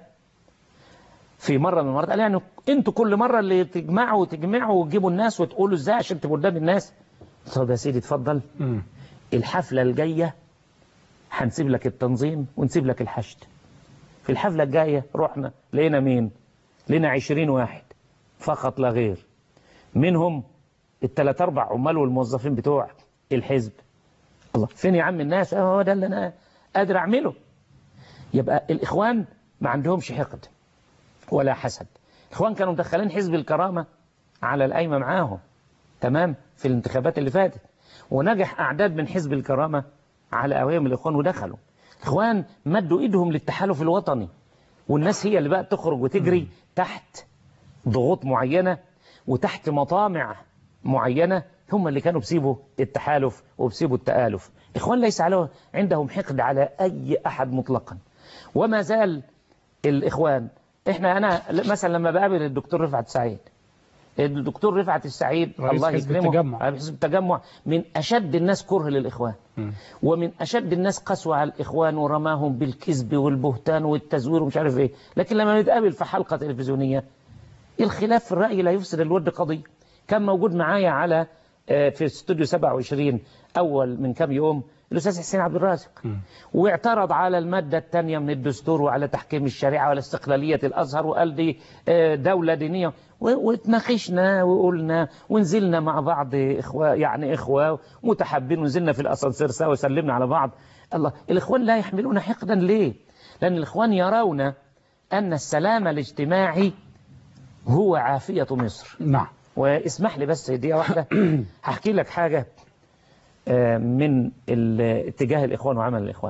في مره من المرات قال يعني انتوا كل مره اللي تجمعوا وتجمعوا وتجيبوا الناس وتقولوا ازاي عشان تبقوا قدام الناس طب يا سيدي اتفضل مم. الحفله الجايه هنسيب لك التنظيم ونسيب لك الحشد في الحفله الجايه رحنا لقينا مين لقينا 20 واحد فقط لا غير منهم الثلاث اربع عمال والموظفين بتوع الحزب الله فين يا عم الناس اه هو ده اللي انا قادر اعمله يبقى الاخوان ما عندهمش حقد ولا حسد الاخوان كانوا مدخلين حزب الكرامه على القايمه معاهم تمام في الانتخابات اللي فاتت ونجح اعداد من حزب الكرامه على قوائم الاخوان ودخلوا الاخوان مدوا ايدهم للتحالف الوطني والناس هي اللي بقى تخرج وتجري تحت ضغوط معينه وتحت مطامع معينه هم اللي كانوا بيسيبوا التحالف وبيسيبوا التآلف اخوان ليس على عندهم حقد على اي احد مطلقا وما زال الاخوان احنا انا مثلا لما بقابل الدكتور رفعت سعيد الدكتور رفعت السعيد رئيس الله حزب يكرمه التجمع. رئيس حزب التجمع من اشد الناس كره للاخوان مم. ومن أشد الناس قسوة على الإخوان ورماهم بالكذب والبهتان والتزوير ومش عارف إيه لكن لما نتقابل في حلقة تلفزيونية الخلاف في الرأي لا يفسد الود قضية كان موجود معايا على آه، في استوديو 27 أول من كام يوم الأستاذ حسين عبد الرازق مم. واعترض على المادة الثانية من الدستور وعلى تحكيم الشريعة وعلى استقلالية الأزهر وقال دي آه، دولة دينية و- واتناقشنا وقلنا ونزلنا مع بعض إخوة يعني إخوة متحابين ونزلنا في الأسانسير سوا وسلمنا على بعض الله الإخوان لا يحملون حقدا ليه؟ لأن الإخوان يرون أن السلام الاجتماعي هو عافية مصر نعم واسمح لي بس دقيقة واحدة هحكي لك حاجة آه، من ال- اتجاه الإخوان وعمل الإخوان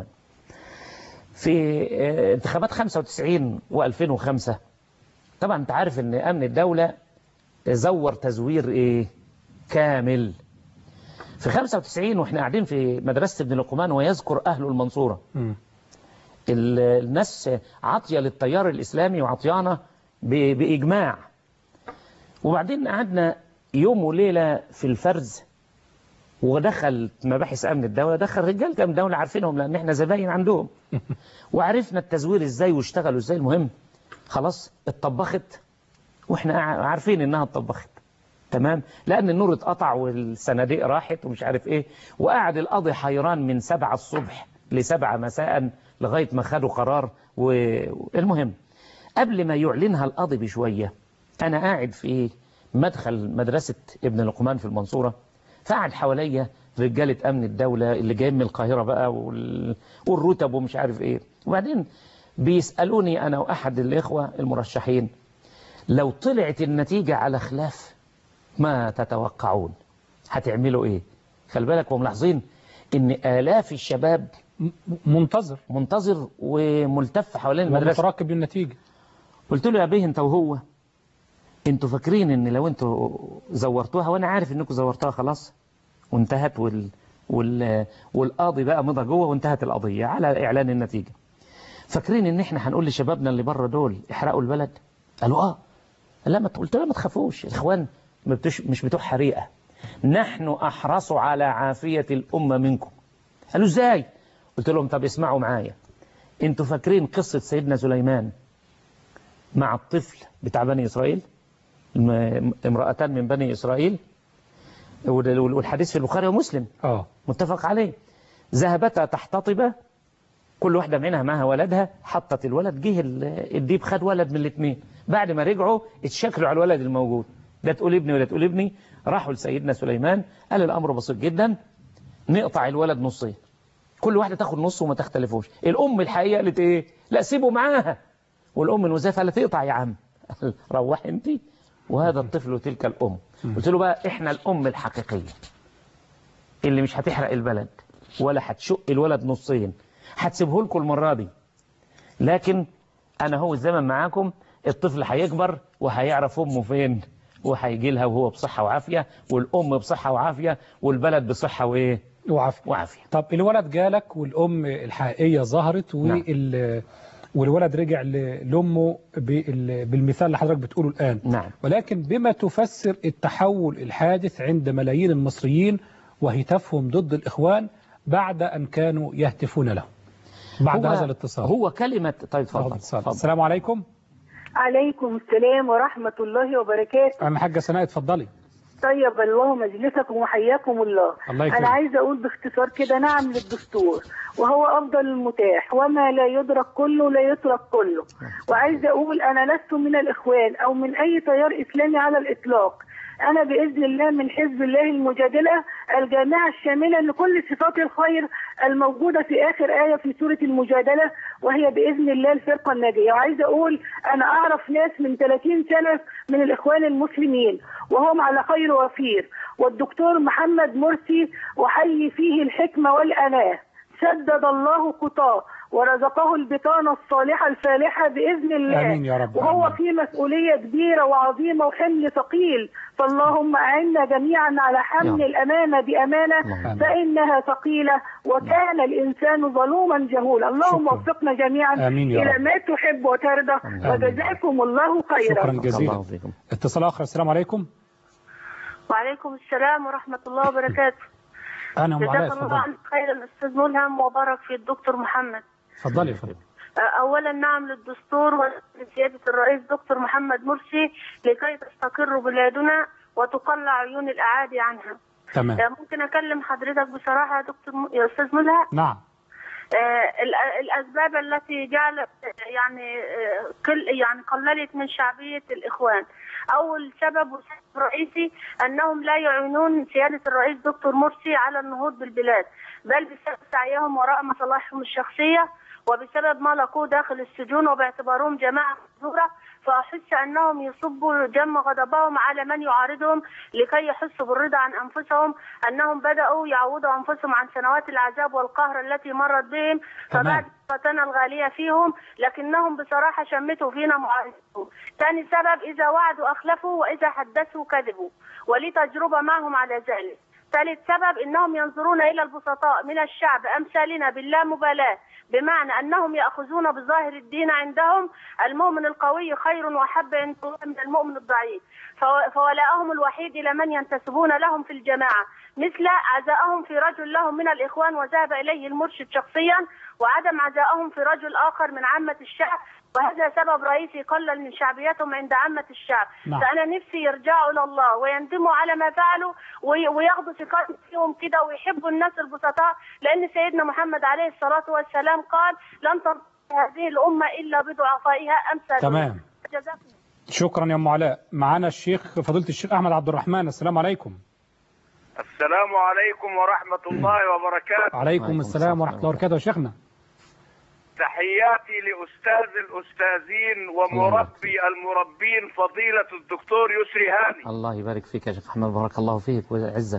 في آه، انتخابات 95 و2005 طبعا انت عارف ان أمن الدولة زور تزوير ايه كامل في 95 واحنا قاعدين في مدرسة ابن لقمان ويذكر أهل المنصورة مم. ال- الناس عاطية للتيار الإسلامي وعطيانة ب- بإجماع وبعدين قعدنا يوم وليلة في الفرز ودخل مباحث أمن الدولة دخل رجال أمن الدولة عارفينهم لأن احنا زباين عندهم وعرفنا التزوير ازاي واشتغلوا ازاي المهم خلاص اتطبخت واحنا عارفين انها اتطبخت تمام لان النور اتقطع والصناديق راحت ومش عارف ايه وقعد القاضي حيران من سبعة الصبح لسبعة مساء لغاية ما خدوا قرار والمهم قبل ما يعلنها القاضي بشوية انا قاعد في مدخل مدرسة ابن لقمان في المنصورة فقعد حواليا رجالة أمن الدولة اللي جايين من القاهرة بقى وال... والرتب ومش عارف إيه وبعدين بيسألوني أنا وأحد الإخوة المرشحين لو طلعت النتيجة على خلاف ما تتوقعون هتعملوا إيه خلي بالك وملاحظين إن آلاف الشباب م- منتظر منتظر وملتف حوالين المدرسة ومترقب للنتيجة قلت له يا بيه انت وهو انتوا فاكرين ان لو انتوا زورتوها وانا عارف انكم زورتوها خلاص وانتهت وال وال والقاضي بقى مضى جوه وانتهت القضية على اعلان النتيجة فاكرين ان احنا هنقول لشبابنا اللي بره دول احرقوا البلد قالوا اه لا ما قلت لهم ما تخافوش الاخوان ما بتوش مش بتوع حريقة نحن احرص على عافية الامة منكم قالوا ازاي قلت لهم طب اسمعوا معايا انتوا فاكرين قصة سيدنا سليمان مع الطفل بتاع بني إسرائيل الم- امرأتان من بني إسرائيل وال- والحديث في البخاري ومسلم اه متفق عليه ذهبتا تحتطبا كل واحدة منها معها ولدها حطت الولد جه ال- الديب خد ولد من الاثنين بعد ما رجعوا اتشكلوا على الولد الموجود ده تقول ابني ولا تقول ابني راحوا لسيدنا سليمان قال الأمر بسيط جدا نقطع الولد نصين كل واحدة تاخد نص وما تختلفوش الأم الحقيقة قالت إيه لا سيبوا معاها والأم المزافة قالت اقطع يا عم روح انت وهذا الطفل وتلك الأم قلت له بقى إحنا الأم الحقيقية اللي مش هتحرق البلد ولا هتشق الولد نصين هتسيبه لكم المرة دي لكن أنا هو الزمن معاكم الطفل هيكبر وهيعرف أمه فين وهيجي لها وهو بصحة وعافية والأم بصحة وعافية والبلد بصحة وإيه وعافية وعافية طب الولد جالك والأم الحقيقية ظهرت نعم. وال والولد رجع ل- لأمه بال- بالمثال اللي حضرتك بتقوله الآن نعم ولكن بما تفسر التحول الحادث عند ملايين المصريين وهتافهم ضد الإخوان بعد أن كانوا يهتفون له بعد هو- هذا الاتصال هو كلمة طيب بعد اتفضل الاتصال. اتفضل. السلام عليكم عليكم السلام ورحمة الله وبركاته أنا حاجة سناء اتفضلي طيب الله مجلسكم وحياكم الله الله أنا يكرمك عايزة أقول باختصار كده نعم للدستور وهو أفضل المتاح وما لا يدرك كله لا يترك كله وعايزة أقول أنا لست من الإخوان أو من أي تيار إسلامي على الإطلاق أنا بإذن الله من حزب الله المجادلة الجامعة الشاملة لكل صفات الخير الموجودة في آخر آية في سورة المجادلة وهي بإذن الله الفرقة الناجية وعايزة أقول أنا أعرف ناس من 30 سنة من الإخوان المسلمين وهم على خير وفير والدكتور محمد مرسي أحيي فيه الحكمة والأناة سدد الله خطاه ورزقه البطانة الصالحة الفالحة بإذن الله آمين يا رب وهو آمين. في مسؤولية كبيرة وعظيمة وحمل ثقيل فاللهم أعنا جميعا على يا حمل رب. الأمانة بأمانة اللهم. فإنها ثقيلة وكان الإنسان ظلوما جهولا اللهم شكرا. وفقنا جميعا آمين يا إلى رب. ما تحب وترضى آمين. وجزاكم الله خيرا شكرا بارك جزيلا الله فيكم اتصال آخر السلام عليكم وعليكم السلام ورحمة الله وبركاته أنا أم علاء جزاك الله اتفضلي عنك خيرا أستاذ ملهم وبارك في الدكتور محمد اتفضلي يا فندم أولا نعم للدستور ولسيادة الرئيس دكتور محمد مرسي لكي تستقر بلادنا وتقلع عيون الأعادي عنها تمام ممكن أكلم حضرتك بصراحة يا دكتور م... يا أستاذ ملهم نعم آه، ال- الأسباب التي جعلت يعني آه، قل يعني قللت من شعبية الإخوان أول سبب وسبب رئيسي أنهم لا يعينون سيادة الرئيس دكتور مرسي على النهوض بالبلاد بل بسبب سعيهم وراء مصالحهم الشخصية وبسبب ما لقوه داخل السجون وباعتبارهم جماعة محظورة فأحس أنهم يصبوا جم غضبهم على من يعارضهم لكي يحسوا بالرضا عن أنفسهم أنهم بدأوا يعوضوا أنفسهم عن سنوات العذاب والقهر التي مرت بهم تمام. فبعد فتنا الغالية فيهم لكنهم بصراحة شمتوا فينا معارضتهم ثاني سبب إذا وعدوا أخلفوا وإذا حدثوا كذبوا ولي تجربة معهم على ذلك ثالث سبب انهم ينظرون الى البسطاء من الشعب امثالنا باللامبالاه بمعنى انهم ياخذون بظاهر الدين عندهم المؤمن القوي خير واحب عند الله من المؤمن الضعيف فو- فولاءهم الوحيد الى من ينتسبون لهم في الجماعه مثل عزاءهم في رجل لهم من الاخوان وذهب اليه المرشد شخصيا وعدم عزاءهم في رجل اخر من عامه الشعب وهذا سبب رئيسي قلل من شعبيتهم عند عامة الشعب نعم. فأنا نفسي يرجعوا إلى الله ويندموا على ما فعلوا وي- وياخدوا ثقة فيهم كده ويحبوا الناس البسطاء لأن سيدنا محمد عليه الصلاة والسلام قال لن تنتصر هذه الأمة إلا بضعفائها أمثال تمام جزاكم شكرا يا أم علاء معانا الشيخ فضيلة الشيخ أحمد عبد الرحمن السلام عليكم السلام عليكم ورحمة الله وبركاته عليكم وعليكم السلام السلام ورحمة الله وبركاته يا شيخنا تحياتي لأستاذ الأستاذين ومربي المربين فضيلة الدكتور يسري هاني الله يبارك فيك يا شيخ أحمد بارك الله فيك ويعزك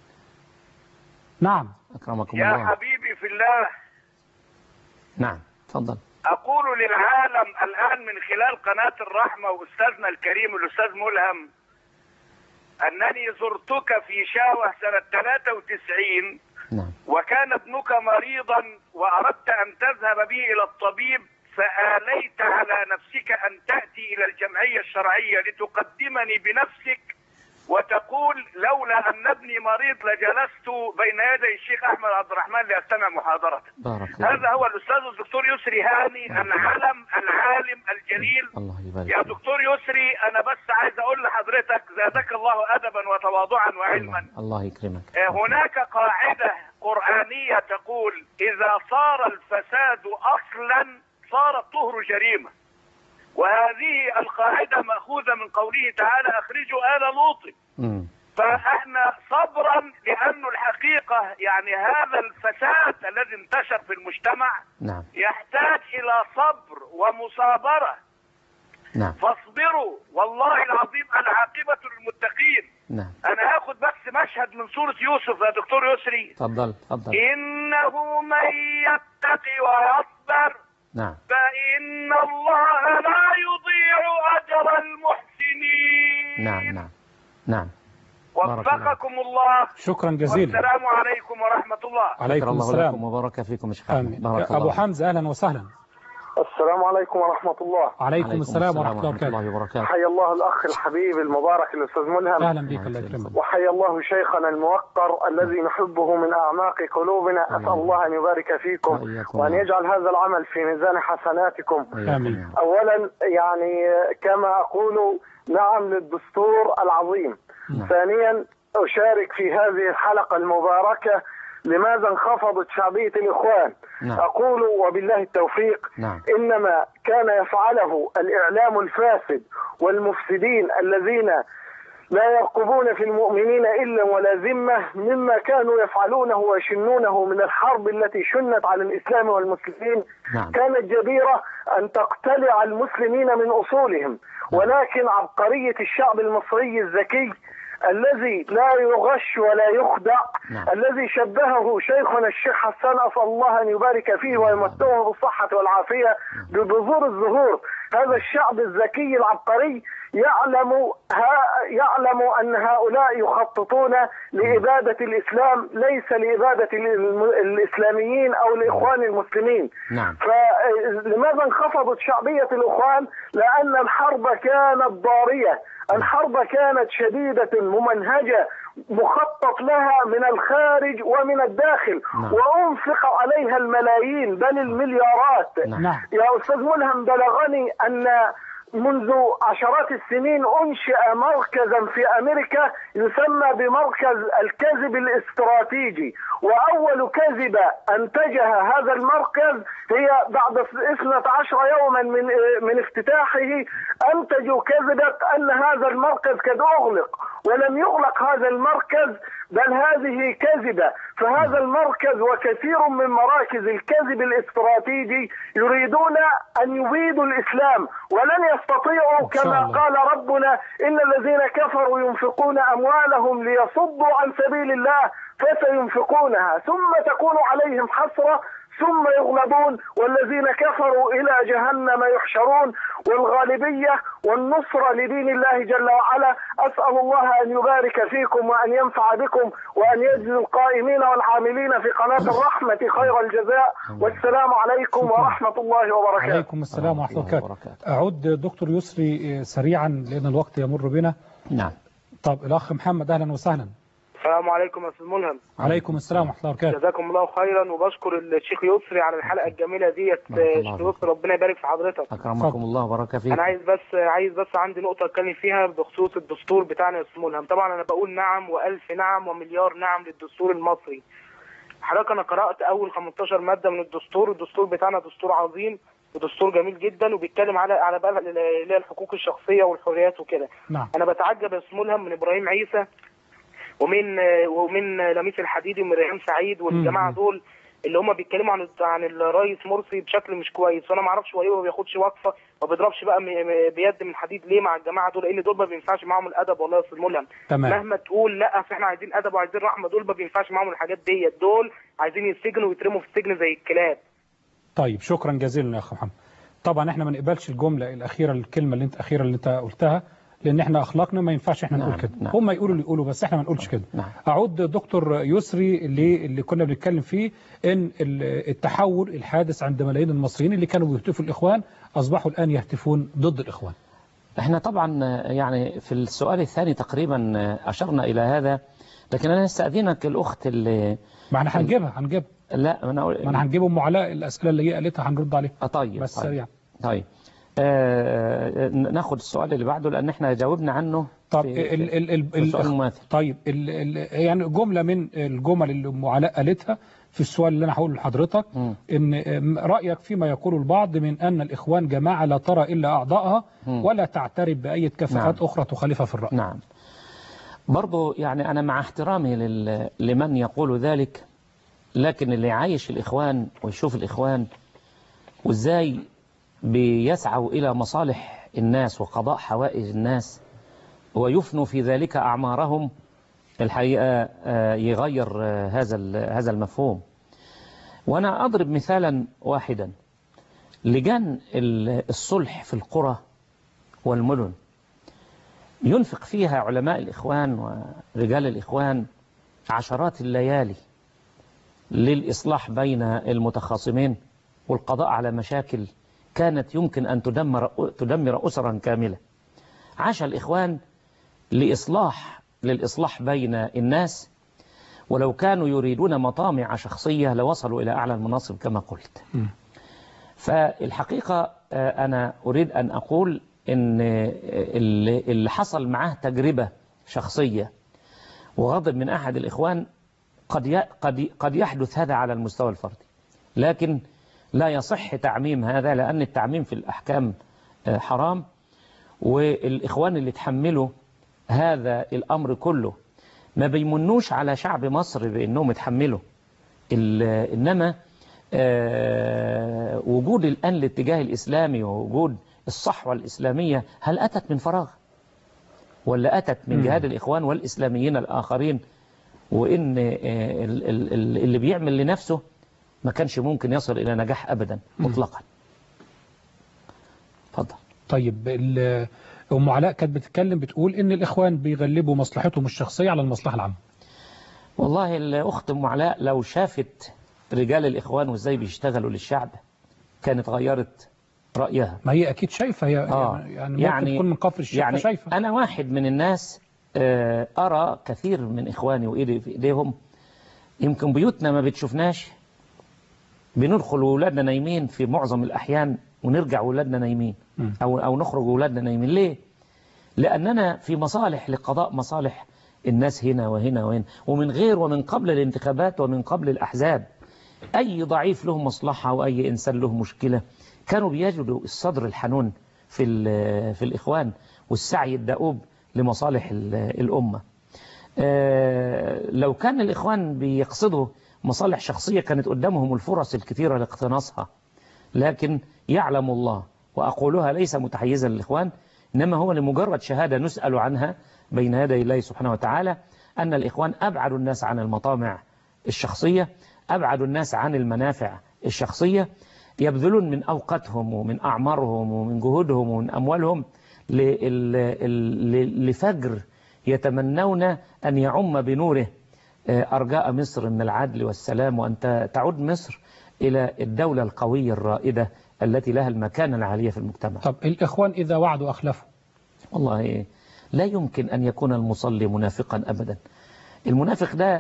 نعم أكرمكم يا الله حبيبي في الله نعم تفضل أقول للعالم الآن من خلال قناة الرحمة وأستاذنا الكريم الأستاذ ملهم أنني زرتك في شاوة سنة 93 نعم وكان ابنك مريضا وأردت أن تذهب به إلى الطبيب فآليت على نفسك أن تأتي إلى الجمعية الشرعية لتقدمني بنفسك وتقول لولا أن ابني مريض لجلست بين يدي الشيخ أحمد عبد الرحمن لأستمع محاضرته بارك الله هذا هو الأستاذ الدكتور يسري هاني العلم العالم الجليل الله يبارك يا فيك دكتور يسري أنا بس عايز أقول لحضرتك زادك الله أدبا وتواضعا وعلما الله, الله يكرمك هناك قاعدة قرآنية تقول إذا صار الفساد أصلا صار الطهر جريمة وهذه القاعدة مأخوذة من قوله تعالى أخرجوا آل لوط مم. فاحنا صبرا لأن الحقيقة يعني هذا الفساد الذي انتشر في المجتمع نعم يحتاج إلى صبر ومصابرة نعم فاصبروا والله العظيم العاقبة للمتقين نعم أنا هاخد بس مشهد من سورة يوسف يا دكتور يسري تفضل تفضل إنه من يتقي ويصبر نعم فإن الله لا يضيع أجر المحسنين نعم نعم نعم بارك الله. وفقكم الله شكرا جزيلا والسلام عليكم ورحمة الله شكر عليكم الله السلام لكم وبارك فيكم يا شيخ أحمد آمين بارك أبو الله حمزة أهلا وسهلا السلام عليكم ورحمة الله عليكم السلام ورحمة الله وبركاته الله وبركاته حيا الله الأخ الحبيب المبارك الأستاذ ملهم أهلا بك الله يكرمك وحيا الله شيخنا الموقر الذي نحبه من أعماق قلوبنا أسأل الله أن يبارك فيكم وإياكم. وأن يجعل هذا العمل في ميزان حسناتكم آمين. أولا يعني كما أقول نعم للدستور العظيم نعم. ثانيا أشارك في هذه الحلقة المباركة لماذا انخفضت شعبية الإخوان نعم. أقول وبالله التوفيق نعم. إنما كان يفعله الإعلام الفاسد والمفسدين الذين لا يرقبون في المؤمنين إلا ولا ذمة مما كانوا يفعلونه ويشنونه من الحرب التي شنت على الإسلام والمسلمين نعم. كانت جديرة أن تقتلع المسلمين من أصولهم ولكن عبقرية الشعب المصري الذكي الذي لا يغش ولا يخدع نعم. الذي شبهه شيخنا الشيخ حسان أسأل الله أن يبارك فيه ويمتعه بالصحة والعافية ببذور الزهور هذا الشعب الذكي العبقري يعلم ها يعلم أن هؤلاء يخططون لإبادة الإسلام ليس لإبادة الم- الإسلاميين أو الإخوان المسلمين نعم. فلماذا انخفضت شعبية الإخوان لأن الحرب كانت ضارية الحرب كانت شديدة ممنهجة مخطط لها من الخارج ومن الداخل نعم. وأنفق عليها الملايين بل المليارات نعم. نعم يا أستاذ ملهم بلغني أن منذ عشرات السنين أنشئ مركزا في أمريكا يسمى بمركز الكذب الاستراتيجي وأول كذبة أنتجها هذا المركز هي بعد 12 يوما من من افتتاحه أنتجوا كذبة أن هذا المركز قد أغلق ولم يغلق هذا المركز بل هذه كذبة فهذا المركز وكثير من مراكز الكذب الاستراتيجي يريدون أن يبيدوا الإسلام ولن يستطيعوا إن شاء كما الله. قال ربنا إن الذين كفروا ينفقون أموالهم ليصدوا عن سبيل الله فسينفقونها ثم تكون عليهم حسرة ثم يغلبون والذين كفروا إلى جهنم يحشرون والغالبية والنصرة لدين الله جل وعلا أسأل الله أن يبارك فيكم وأن ينفع بكم وأن يجزي القائمين والعاملين في قناة الرحمة خير الجزاء والسلام عليكم شكرا. ورحمة الله وبركاته عليكم السلام ورحمة الله الله وبركاته أعود دكتور يسري سريعا لأن الوقت يمر بنا نعم طب الأخ محمد أهلا وسهلا السلام عليكم يا أستاذ ملهم عليكم السلام ورحمة الله وبركاته جزاكم الله خيرا وبشكر الشيخ يسري على الحلقة الجميلة ديت بارك الله شيخ فيك. يسري ربنا يبارك في حضرتك أكرمكم الله وبارك فيك انا عايز بس عايز بس عندي نقطه اتكلم فيها بخصوص الدستور بتاعنا يا استاذ ملهم طبعا انا بقول نعم والف نعم ومليار نعم للدستور المصري حضرتك انا قرات اول 15 ماده من الدستور الدستور بتاعنا دستور عظيم ودستور جميل جدا وبيتكلم على على بقى اللي هي الحقوق الشخصيه والحريات وكده نعم انا بتعجب يا استاذ ملهم من ابراهيم عيسى ومن ومن لميس الحديدي ومن ريهام سعيد والجماعه مم. دول اللي هم بيتكلموا عن عن الرئيس مرسي بشكل مش كويس وانا ما اعرفش هو ليه ما بياخدش وقفه ما بيضربش بقى م- م- بيد من حديد ليه مع الجماعه دول لان دول ما بينفعش معاهم الادب والله يا استاذ ملهم تمام مهما تقول لا أصل احنا عايزين ادب وعايزين رحمه دول ما بينفعش معاهم الحاجات ديت دول عايزين يتسجنوا ويترموا في السجن زي الكلاب طيب شكرا جزيلا يا أخ محمد طبعا احنا ما نقبلش الجملة الأخيرة الكلمة اللي انت أخيرة اللي انت قلتها لأن احنا أخلاقنا ما ينفعش احنا نعم، نقول كده نعم. هم يقولوا اللي يقولوا بس احنا ما نقولش كده نعم. أعود دكتور يسري اللي, اللي كنا بنتكلم فيه إن ال- التحول الحادث عند ملايين المصريين اللي كانوا بيهتفوا الإخوان أصبحوا الآن يهتفون ضد الإخوان احنا طبعا يعني في السؤال الثاني تقريبا أشرنا إلى هذا لكن أنا استأذنك الأخت اللي ما احنا هنجيبها هنجيبها لا أنا أقول ما انا هنجيب ام علاء الاسئله اللي هي قالتها هنرد عليها آه، طيب بس طيب. سريع طيب آه ناخد السؤال اللي بعده لأن احنا جاوبنا عنه طب في- ال ال ال في السؤال المماثل طيب ال ال يعني جمله من الجمل اللي ام علاء قالتها في السؤال اللي انا هقوله لحضرتك مم. ان رايك فيما يقول البعض من ان الاخوان جماعه لا ترى الا اعضائها مم. ولا تعترف باي كفاءات نعم. اخرى تخالفها في الراي نعم برضو يعني أنا مع احترامي لل... لمن يقول ذلك لكن اللي عايش الإخوان ويشوف الإخوان وإزاي بيسعوا إلى مصالح الناس وقضاء حوائج الناس ويفنوا في ذلك أعمارهم الحقيقة آه، يغير آه، هذا ال- هذا المفهوم وأنا أضرب مثالا واحدا لجان ال- الصلح في القرى والمدن ينفق فيها علماء الإخوان ورجال الإخوان عشرات الليالي للإصلاح بين المتخاصمين والقضاء على مشاكل كانت يمكن أن تدمر, تدمر أسرا كاملة عاش الإخوان لإصلاح للإصلاح بين الناس ولو كانوا يريدون مطامع شخصية لوصلوا إلى أعلى المناصب كما قلت فالحقيقة أنا أريد أن أقول إن اللي حصل معاه تجربة شخصية وغضب من أحد الإخوان قد قد قد يحدث هذا على المستوى الفردي لكن لا يصح تعميم هذا لأن التعميم في الأحكام حرام والإخوان اللي تحملوا هذا الأمر كله ما بيمنوش على شعب مصر بأنهم يتحملوا إنما وجود الآن الاتجاه الإسلامي ووجود الصحوة الإسلامية هل أتت من فراغ ولا أتت من جهاد الإخوان والإسلاميين الآخرين وإن اللي بيعمل لنفسه ما كانش ممكن يصل إلى نجاح أبدا مطلقا اتفضل طيب أم علاء كانت بتتكلم بتقول إن الإخوان بيغلبوا مصلحتهم الشخصية على المصلحة العامة والله الأخت أم علاء لو شافت رجال الإخوان وإزاي بيشتغلوا للشعب كانت غيرت رأيها ما هي أكيد شايفة هي آه يعني ممكن يعني تكون من قفر الشيخ يعني شايفة أنا واحد من الناس أرى كثير من إخواني وإيدي في إيديهم يمكن بيوتنا ما بتشوفناش بندخل وولادنا نايمين في معظم الأحيان ونرجع وولادنا نايمين أو, أو نخرج وولادنا نايمين ليه؟ لأننا في مصالح لقضاء مصالح الناس هنا وهنا وهنا ومن غير ومن قبل الانتخابات ومن قبل الأحزاب أي ضعيف له مصلحة وأي إنسان له مشكلة كانوا بيجدوا الصدر الحنون في, في الإخوان والسعي الدؤوب لمصالح الأمة لو كان الإخوان بيقصدوا مصالح شخصية كانت قدامهم الفرص الكثيرة لاقتناصها لكن يعلم الله وأقولها ليس متحيزا للإخوان إنما هو لمجرد شهادة نسأل عنها بين يدي الله سبحانه وتعالى أن الإخوان أبعد الناس عن المطامع الشخصية أبعد الناس عن المنافع الشخصية يبذلون من أوقاتهم ومن أعمارهم ومن جهودهم ومن أموالهم لفجر يتمنون أن يعم بنوره أرجاء مصر من العدل والسلام وأن تعود مصر إلى الدولة القوية الرائدة التي لها المكانة العالية في المجتمع طب الإخوان إذا وعدوا أخلفوا والله لا يمكن أن يكون المصلي منافقا أبدا المنافق ده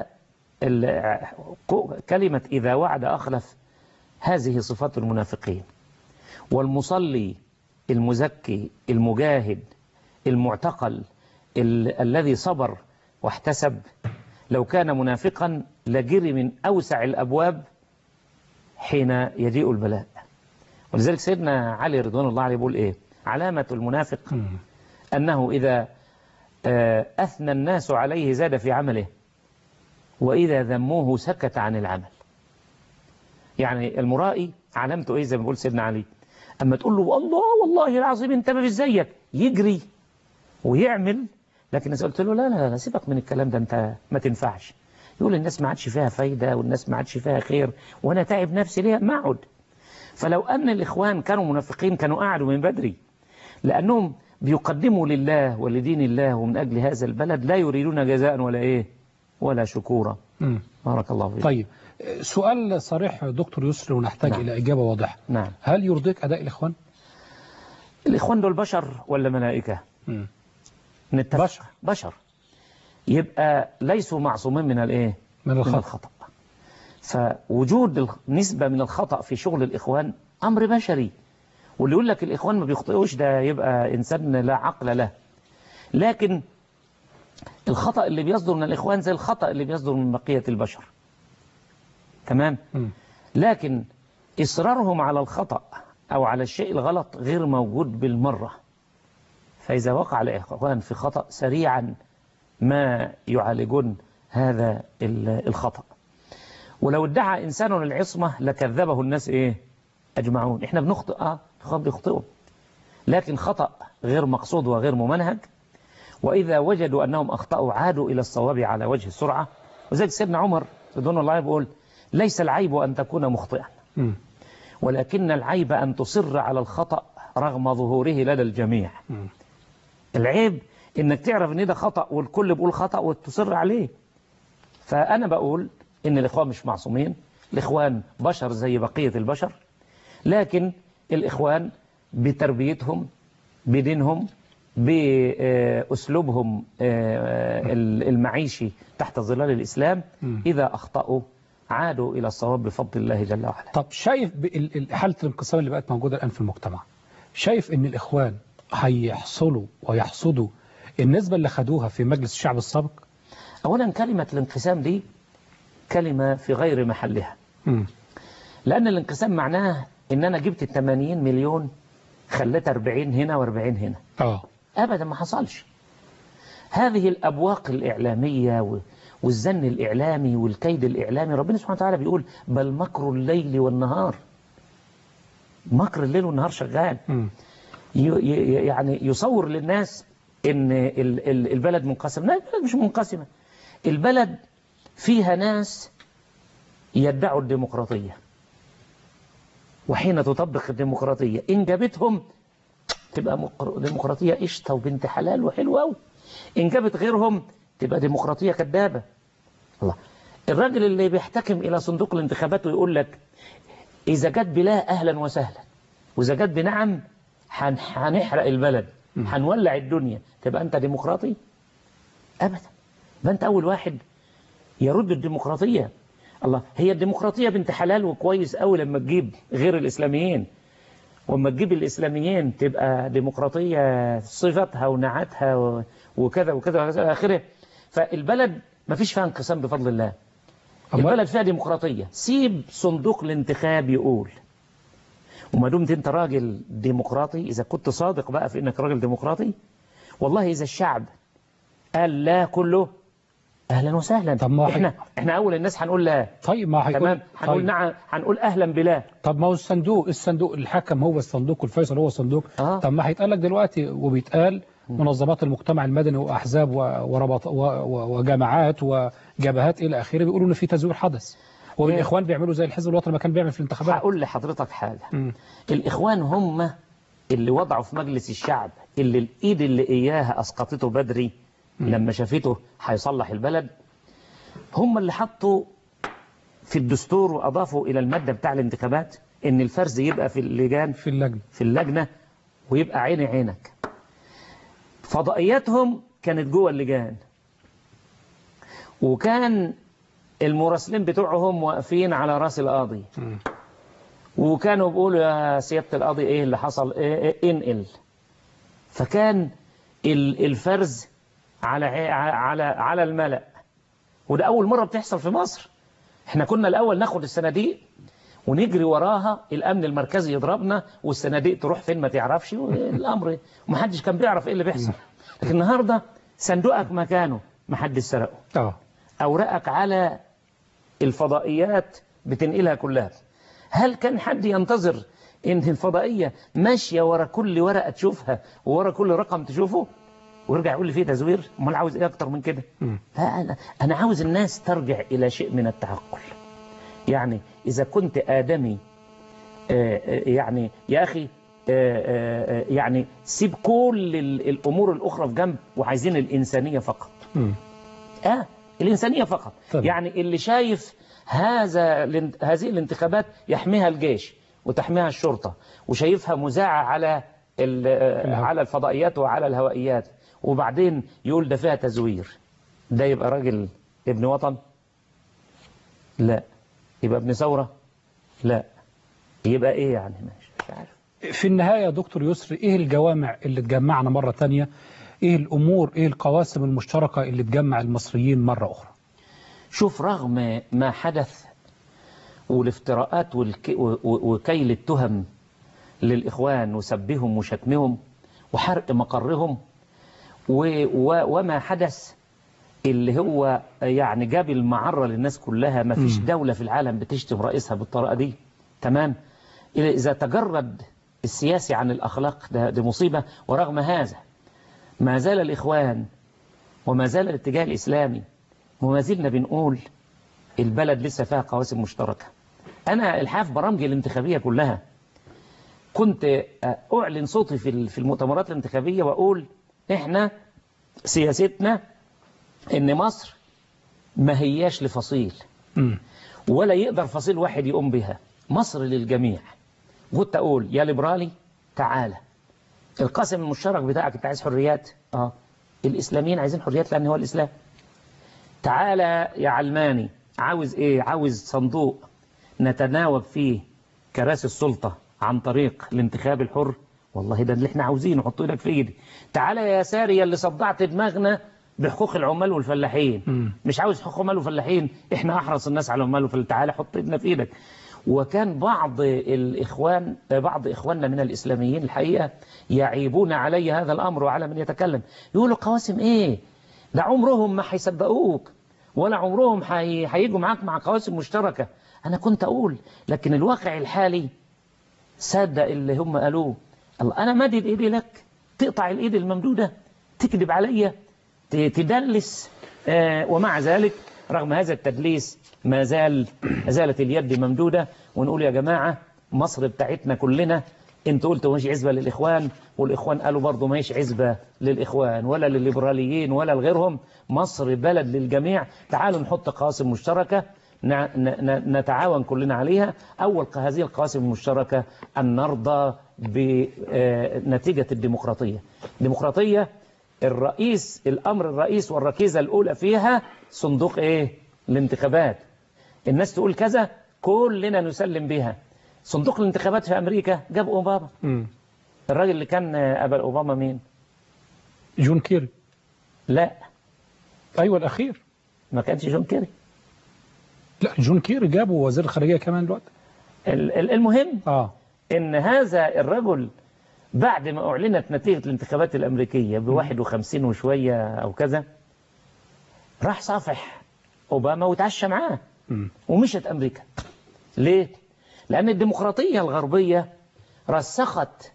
كلمة إذا وعد أخلف هذه صفات المنافقين والمصلي المزكي المجاهد المعتقل ال الذي صبر واحتسب لو كان منافقا لجري من أوسع الأبواب حين يجيء البلاء ولذلك سيدنا علي رضوان الله عليه بيقول إيه علامة المنافق أنه إذا أثنى الناس عليه زاد في عمله وإذا ذموه سكت عن العمل يعني المرائي علامته إيه زي ما بيقول سيدنا علي أما تقول له والله والله العظيم أنت ما فيش زيك يجري ويعمل لكن إذا قلت له لا لا لا سيبك من الكلام ده أنت ما تنفعش يقول الناس ما عادش فيها فايدة والناس ما عادش فيها خير وأنا تعب نفسي ليه ما أقعد فلو أن الإخوان كانوا منافقين كانوا قعدوا من بدري لأنهم بيقدموا لله ولدين الله ومن أجل هذا البلد لا يريدون جزاء ولا إيه ولا شكورا مم. بارك الله فيك طيب سؤال صريح دكتور يسر ونحتاج نعم. إلى إجابة واضحة نعم هل يرضيك أداء الإخوان؟ الإخوان دول بشر ولا ملائكة مم. نتفق بشر. بشر يبقى ليسوا معصومين من الايه من من الخطأ الخطأ فوجود الخ- نسبة من الخطأ في شغل الإخوان أمر بشري واللي يقول لك الإخوان ما بيخطئوش ده يبقى إنسان لا عقل له لكن الخطأ اللي بيصدر من الإخوان زي الخطأ اللي بيصدر من بقية البشر تمام مم. لكن إصرارهم على الخطأ أو على الشيء الغلط غير موجود بالمرة فإذا وقع الإخوان في خطأ سريعا ما يعالجون هذا ال- الخطأ ولو ادعى إنسان العصمة لكذبه الناس إيه أجمعون إحنا بنخطئ آه الإخوان بيخطئوا لكن خطأ غير مقصود وغير ممنهج وإذا وجدوا أنهم أخطأوا عادوا إلى الصواب على وجه السرعة وذلك سيدنا عمر رضوان الله يقول ليس العيب أن تكون مخطئا مم. ولكن العيب أن تصر على الخطأ رغم ظهوره لدى الجميع مم. العيب انك تعرف ان ده خطأ والكل بيقول خطأ وتصر عليه فانا بقول ان الاخوان مش معصومين الاخوان بشر زي بقية البشر لكن الإخوان بتربيتهم بدينهم بأسلوبهم المعيشي تحت ظلال الإسلام إذا أخطأوا عادوا إلى الصواب بفضل الله جل وعلا طب شايف حالة الانقسام اللي بقت موجودة الآن في المجتمع شايف ان الإخوان هيحصلوا ويحصدوا النسبة اللي خدوها في مجلس الشعب السابق أولا كلمة الانقسام دي كلمة في غير محلها م. لأن الانقسام معناه إن أنا جبت 80 مليون خليت 40 هنا و40 هنا اه أبدا ما حصلش هذه الأبواق الإعلامية والزن الإعلامي والكيد الإعلامي ربنا سبحانه وتعالى بيقول بل مكر الليل والنهار مكر الليل والنهار شغال م. يعني يصور للناس ان البلد منقسم لا البلد مش منقسمة البلد فيها ناس يدعوا الديمقراطية وحين تطبق الديمقراطية إن جابتهم تبقى ديمقراطية قشطة وبنت حلال وحلوة قوي إن جابت غيرهم تبقى ديمقراطية كذابة الله الراجل اللي بيحتكم إلى صندوق الانتخابات ويقول لك إذا جت بلا أهلا وسهلا وإذا جت بنعم هنحرق البلد هنولع الدنيا تبقى أنت ديمقراطي أبدا ما أنت أول واحد يرد الديمقراطية الله هي الديمقراطية بنت حلال وكويس قوي لما تجيب غير الإسلاميين وما تجيب الإسلاميين تبقى ديمقراطية صفتها ونعتها وكذا وكذا وكذا آخره فالبلد ما فيش فيها انقسام بفضل الله البلد فيها ديمقراطية سيب صندوق الانتخاب يقول وما دمت انت راجل ديمقراطي إذا كنت صادق بقى في انك راجل ديمقراطي والله إذا الشعب قال لا كله اهلا وسهلا طب ما احنا احنا اول الناس هنقول لا طيب ما هيكون تمام هنقول طيب. نعم هنقول اهلا بلا طب ما هو الصندوق الصندوق الحكم هو الصندوق والفيصل هو الصندوق آه. طب ما هيتقال لك دلوقتي وبيتقال منظمات المجتمع المدني واحزاب وربط وجماعات وجبهات الى اخره بيقولوا ان في تزوير حدث والاخوان بيعملوا زي الحزب الوطني ما كان بيعمل في الانتخابات هقول لحضرتك حاجه م. الاخوان هم اللي وضعوا في مجلس الشعب اللي الايد اللي اياها اسقطته بدري م. لما شافته هيصلح البلد هم اللي حطوا في الدستور وأضافوا إلى المادة بتاع الانتخابات إن الفرز يبقى في اللجان في اللجنة في اللجنة ويبقى عيني عينك فضائياتهم كانت جوه اللجان وكان المراسلين بتوعهم واقفين على راس القاضي م. وكانوا بيقولوا يا سيادة القاضي ايه اللي حصل إيه إيه انقل فكان الفرز على على على الملأ وده أول مرة بتحصل في مصر احنا كنا الأول ناخد الصناديق ونجري وراها الأمن المركزي يضربنا والصناديق تروح فين ما تعرفش والأمر ومحدش كان بيعرف ايه اللي بيحصل لكن النهاردة صندوقك مكانه محدش سرقه اه أوراقك على الفضائيات بتنقلها كلها هل كان حد ينتظر ان الفضائية ماشية ورا كل ورقة تشوفها وورا كل رقم تشوفه ويرجع يقول لي فيه تزوير امال عاوز ايه اكتر من كده لا انا انا عاوز الناس ترجع الى شيء من التعقل يعني اذا كنت ادمي يعني يا اخي يعني سيب كل الامور الاخرى في جنب وعايزين الانسانيه فقط م. اه الانسانيه فقط طبعا. يعني اللي شايف هذا هذه الانتخابات يحميها الجيش وتحميها الشرطه وشايفها مذاعه على على الفضائيات وعلى الهوائيات وبعدين يقول ده فيها تزوير ده يبقى راجل ابن وطن لا يبقى ابن ثورة لا يبقى ايه يعني ماشي مش عارف في النهاية يا دكتور يسري ايه الجوامع اللي تجمعنا مرة تانية ايه الامور ايه القواسم المشتركة اللي تجمع المصريين مرة اخرى شوف رغم ما حدث والافتراءات والك... وكيل التهم للإخوان وسبهم وشتمهم وحرق مقرهم و... و... وما حدث اللي هو يعني جاب المعرة للناس كلها ما فيش دولة في العالم بتشتم رئيسها بالطريقة دي تمام إذا تجرد السياسي عن الأخلاق ده دي مصيبة ورغم هذا ما زال الإخوان وما زال الاتجاه الإسلامي وما زلنا بنقول البلد لسه فيها قواسم مشتركة أنا الحاف برامجي الانتخابية كلها كنت أعلن صوتي في المؤتمرات الانتخابية وأقول إحنا سياستنا إن مصر ما هياش لفصيل م. ولا يقدر فصيل واحد يقوم بها مصر للجميع كنت أقول يا ليبرالي تعالى القاسم المشترك بتاعك أنت عايز حريات اه الإسلاميين عايزين حريات لأن هو الإسلام تعالى يا علماني عاوز إيه عاوز صندوق نتناوب فيه كراسي السلطة عن طريق الانتخاب الحر والله ده اللي احنا عاوزينه حط ايدك في ايدي تعالى يا ساري اللي صدعت دماغنا بحقوق العمال والفلاحين مم. مش عاوز حقوق عمال وفلاحين احنا احرص الناس على العمال والفلاحين تعالى حط ايدنا في ايدك وكان بعض الإخوان بعض إخواننا من الإسلاميين الحقيقة يعيبون علي هذا الأمر وعلى من يتكلم يقولوا قواسم إيه ده عمرهم ما هيصدقوك ولا عمرهم هي- هيجوا معاك مع قواسم مشتركة أنا كنت أقول لكن الواقع الحالي صدق اللي هم قالوه الله أنا مدد إيدي لك تقطع الإيد الممدودة تكذب عليا ت- تدلس آه، ومع ذلك رغم هذا التدليس ما زال ما زالت اليد ممدودة ونقول يا جماعة مصر بتاعتنا كلنا انت قلت مش عزبة للإخوان والإخوان قالوا برضو مش عزبة للإخوان ولا للليبراليين ولا لغيرهم مصر بلد للجميع تعالوا نحط قواسم مشتركة ن- ن- ن- نتعاون كلنا عليها أول ق- هذه القواسم المشتركة أن نرضى بنتيجة الديمقراطية الديمقراطية الرئيس الأمر الرئيس والركيزة الأولى فيها صندوق إيه الانتخابات الناس تقول كذا كلنا نسلم بها صندوق الانتخابات في أمريكا جاب أوباما مم. الراجل اللي كان قبل أوباما مين جون كيري لا أيوة الأخير ما كانش جون كيري لا جون كيري جابوا وزير الخارجية كمان دلوقتي ال- ال- المهم اه ان هذا الرجل بعد ما اعلنت نتيجة الانتخابات الامريكية ب 51 وشوية او كذا راح صافح اوباما وتعشى معاه مم. ومشت امريكا ليه لان الديمقراطية الغربية رسخت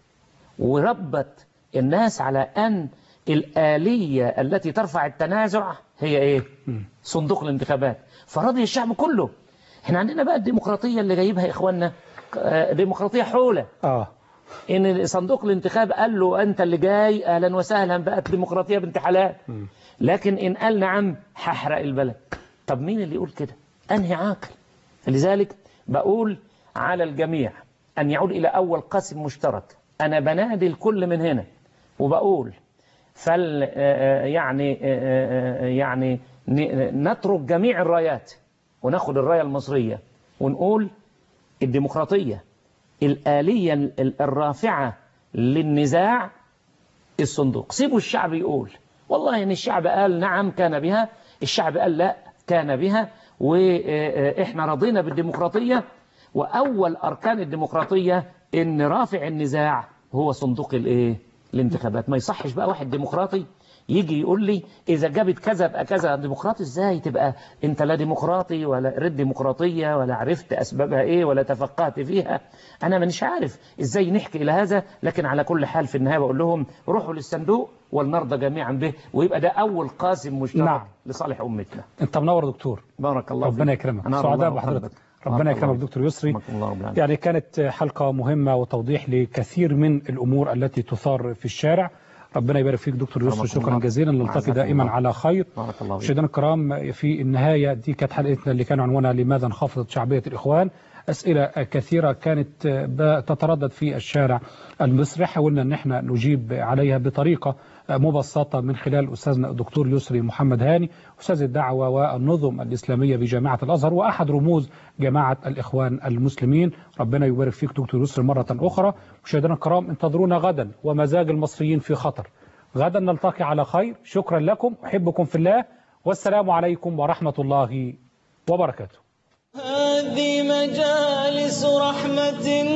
وربت الناس على ان الآلية التي ترفع التنازع هي ايه مم. صندوق الانتخابات فرضي الشعب كله احنا عندنا بقى الديمقراطية اللي جايبها اخواننا آه، ديمقراطية حولة اه ان صندوق الانتخاب قال له انت اللي جاي اهلا وسهلا بقت ديمقراطية بنت حلال مم. لكن ان قال نعم هحرق البلد طب مين اللي يقول كده انهي عاقل لذلك بقول على الجميع ان يعود الى اول قاسم مشترك انا بنادي الكل من هنا وبقول فل آه، آه، يعني آه، آه، يعني ن- نترك جميع الرايات وناخد الراية المصرية ونقول الديمقراطية الآلية ال- الرافعة للنزاع الصندوق سيبوا الشعب يقول والله ان الشعب قال نعم كان بها الشعب قال لا كان بها واحنا رضينا بالديمقراطية واول اركان الديمقراطية ان رافع النزاع هو صندوق الايه الانتخابات ما يصحش بقى واحد ديمقراطي يجي يقول لي اذا جابت كذا بقى كذا ديمقراطي ازاي تبقى انت لا ديمقراطي ولا قريت ديمقراطيه ولا عرفت اسبابها ايه ولا تفقهت فيها انا مانيش عارف ازاي نحكي الى هذا لكن على كل حال في النهايه بقول لهم روحوا للصندوق ولنرضى جميعا به ويبقى ده اول قاسم مشترك نعم. لصالح امتنا انت منور دكتور بارك الله ربنا فيك. يكرمك أنا سعداء الله بحضرتك وحبك. ربنا بارك الله يكرمك فيك. دكتور يسري رحمك الله رب العالمين. يعني كانت حلقة مهمة وتوضيح لكثير من الأمور التي تثار في الشارع ربنا يبارك فيك دكتور يسري رحمك شكرا الله. جزيلا نلتقي عزكم دائما الله. على خير بارك الله فيك. مشاهدينا الكرام في النهاية دي كانت حلقتنا اللي كان عنوانها لماذا انخفضت شعبية الإخوان أسئلة كثيرة كانت تتردد في الشارع المصري حاولنا أن احنا نجيب عليها بطريقة مبسطة من خلال أستاذنا الدكتور يسري محمد هاني أستاذ الدعوة والنظم الإسلامية بجامعة الأزهر وأحد رموز جماعة الإخوان المسلمين ربنا يبارك فيك دكتور يسري مرة أخرى مشاهدينا الكرام انتظرونا غدا ومزاج المصريين في خطر غدا نلتقي على خير شكرا لكم أحبكم في الله والسلام عليكم ورحمة الله وبركاته هذه مجالس رحمة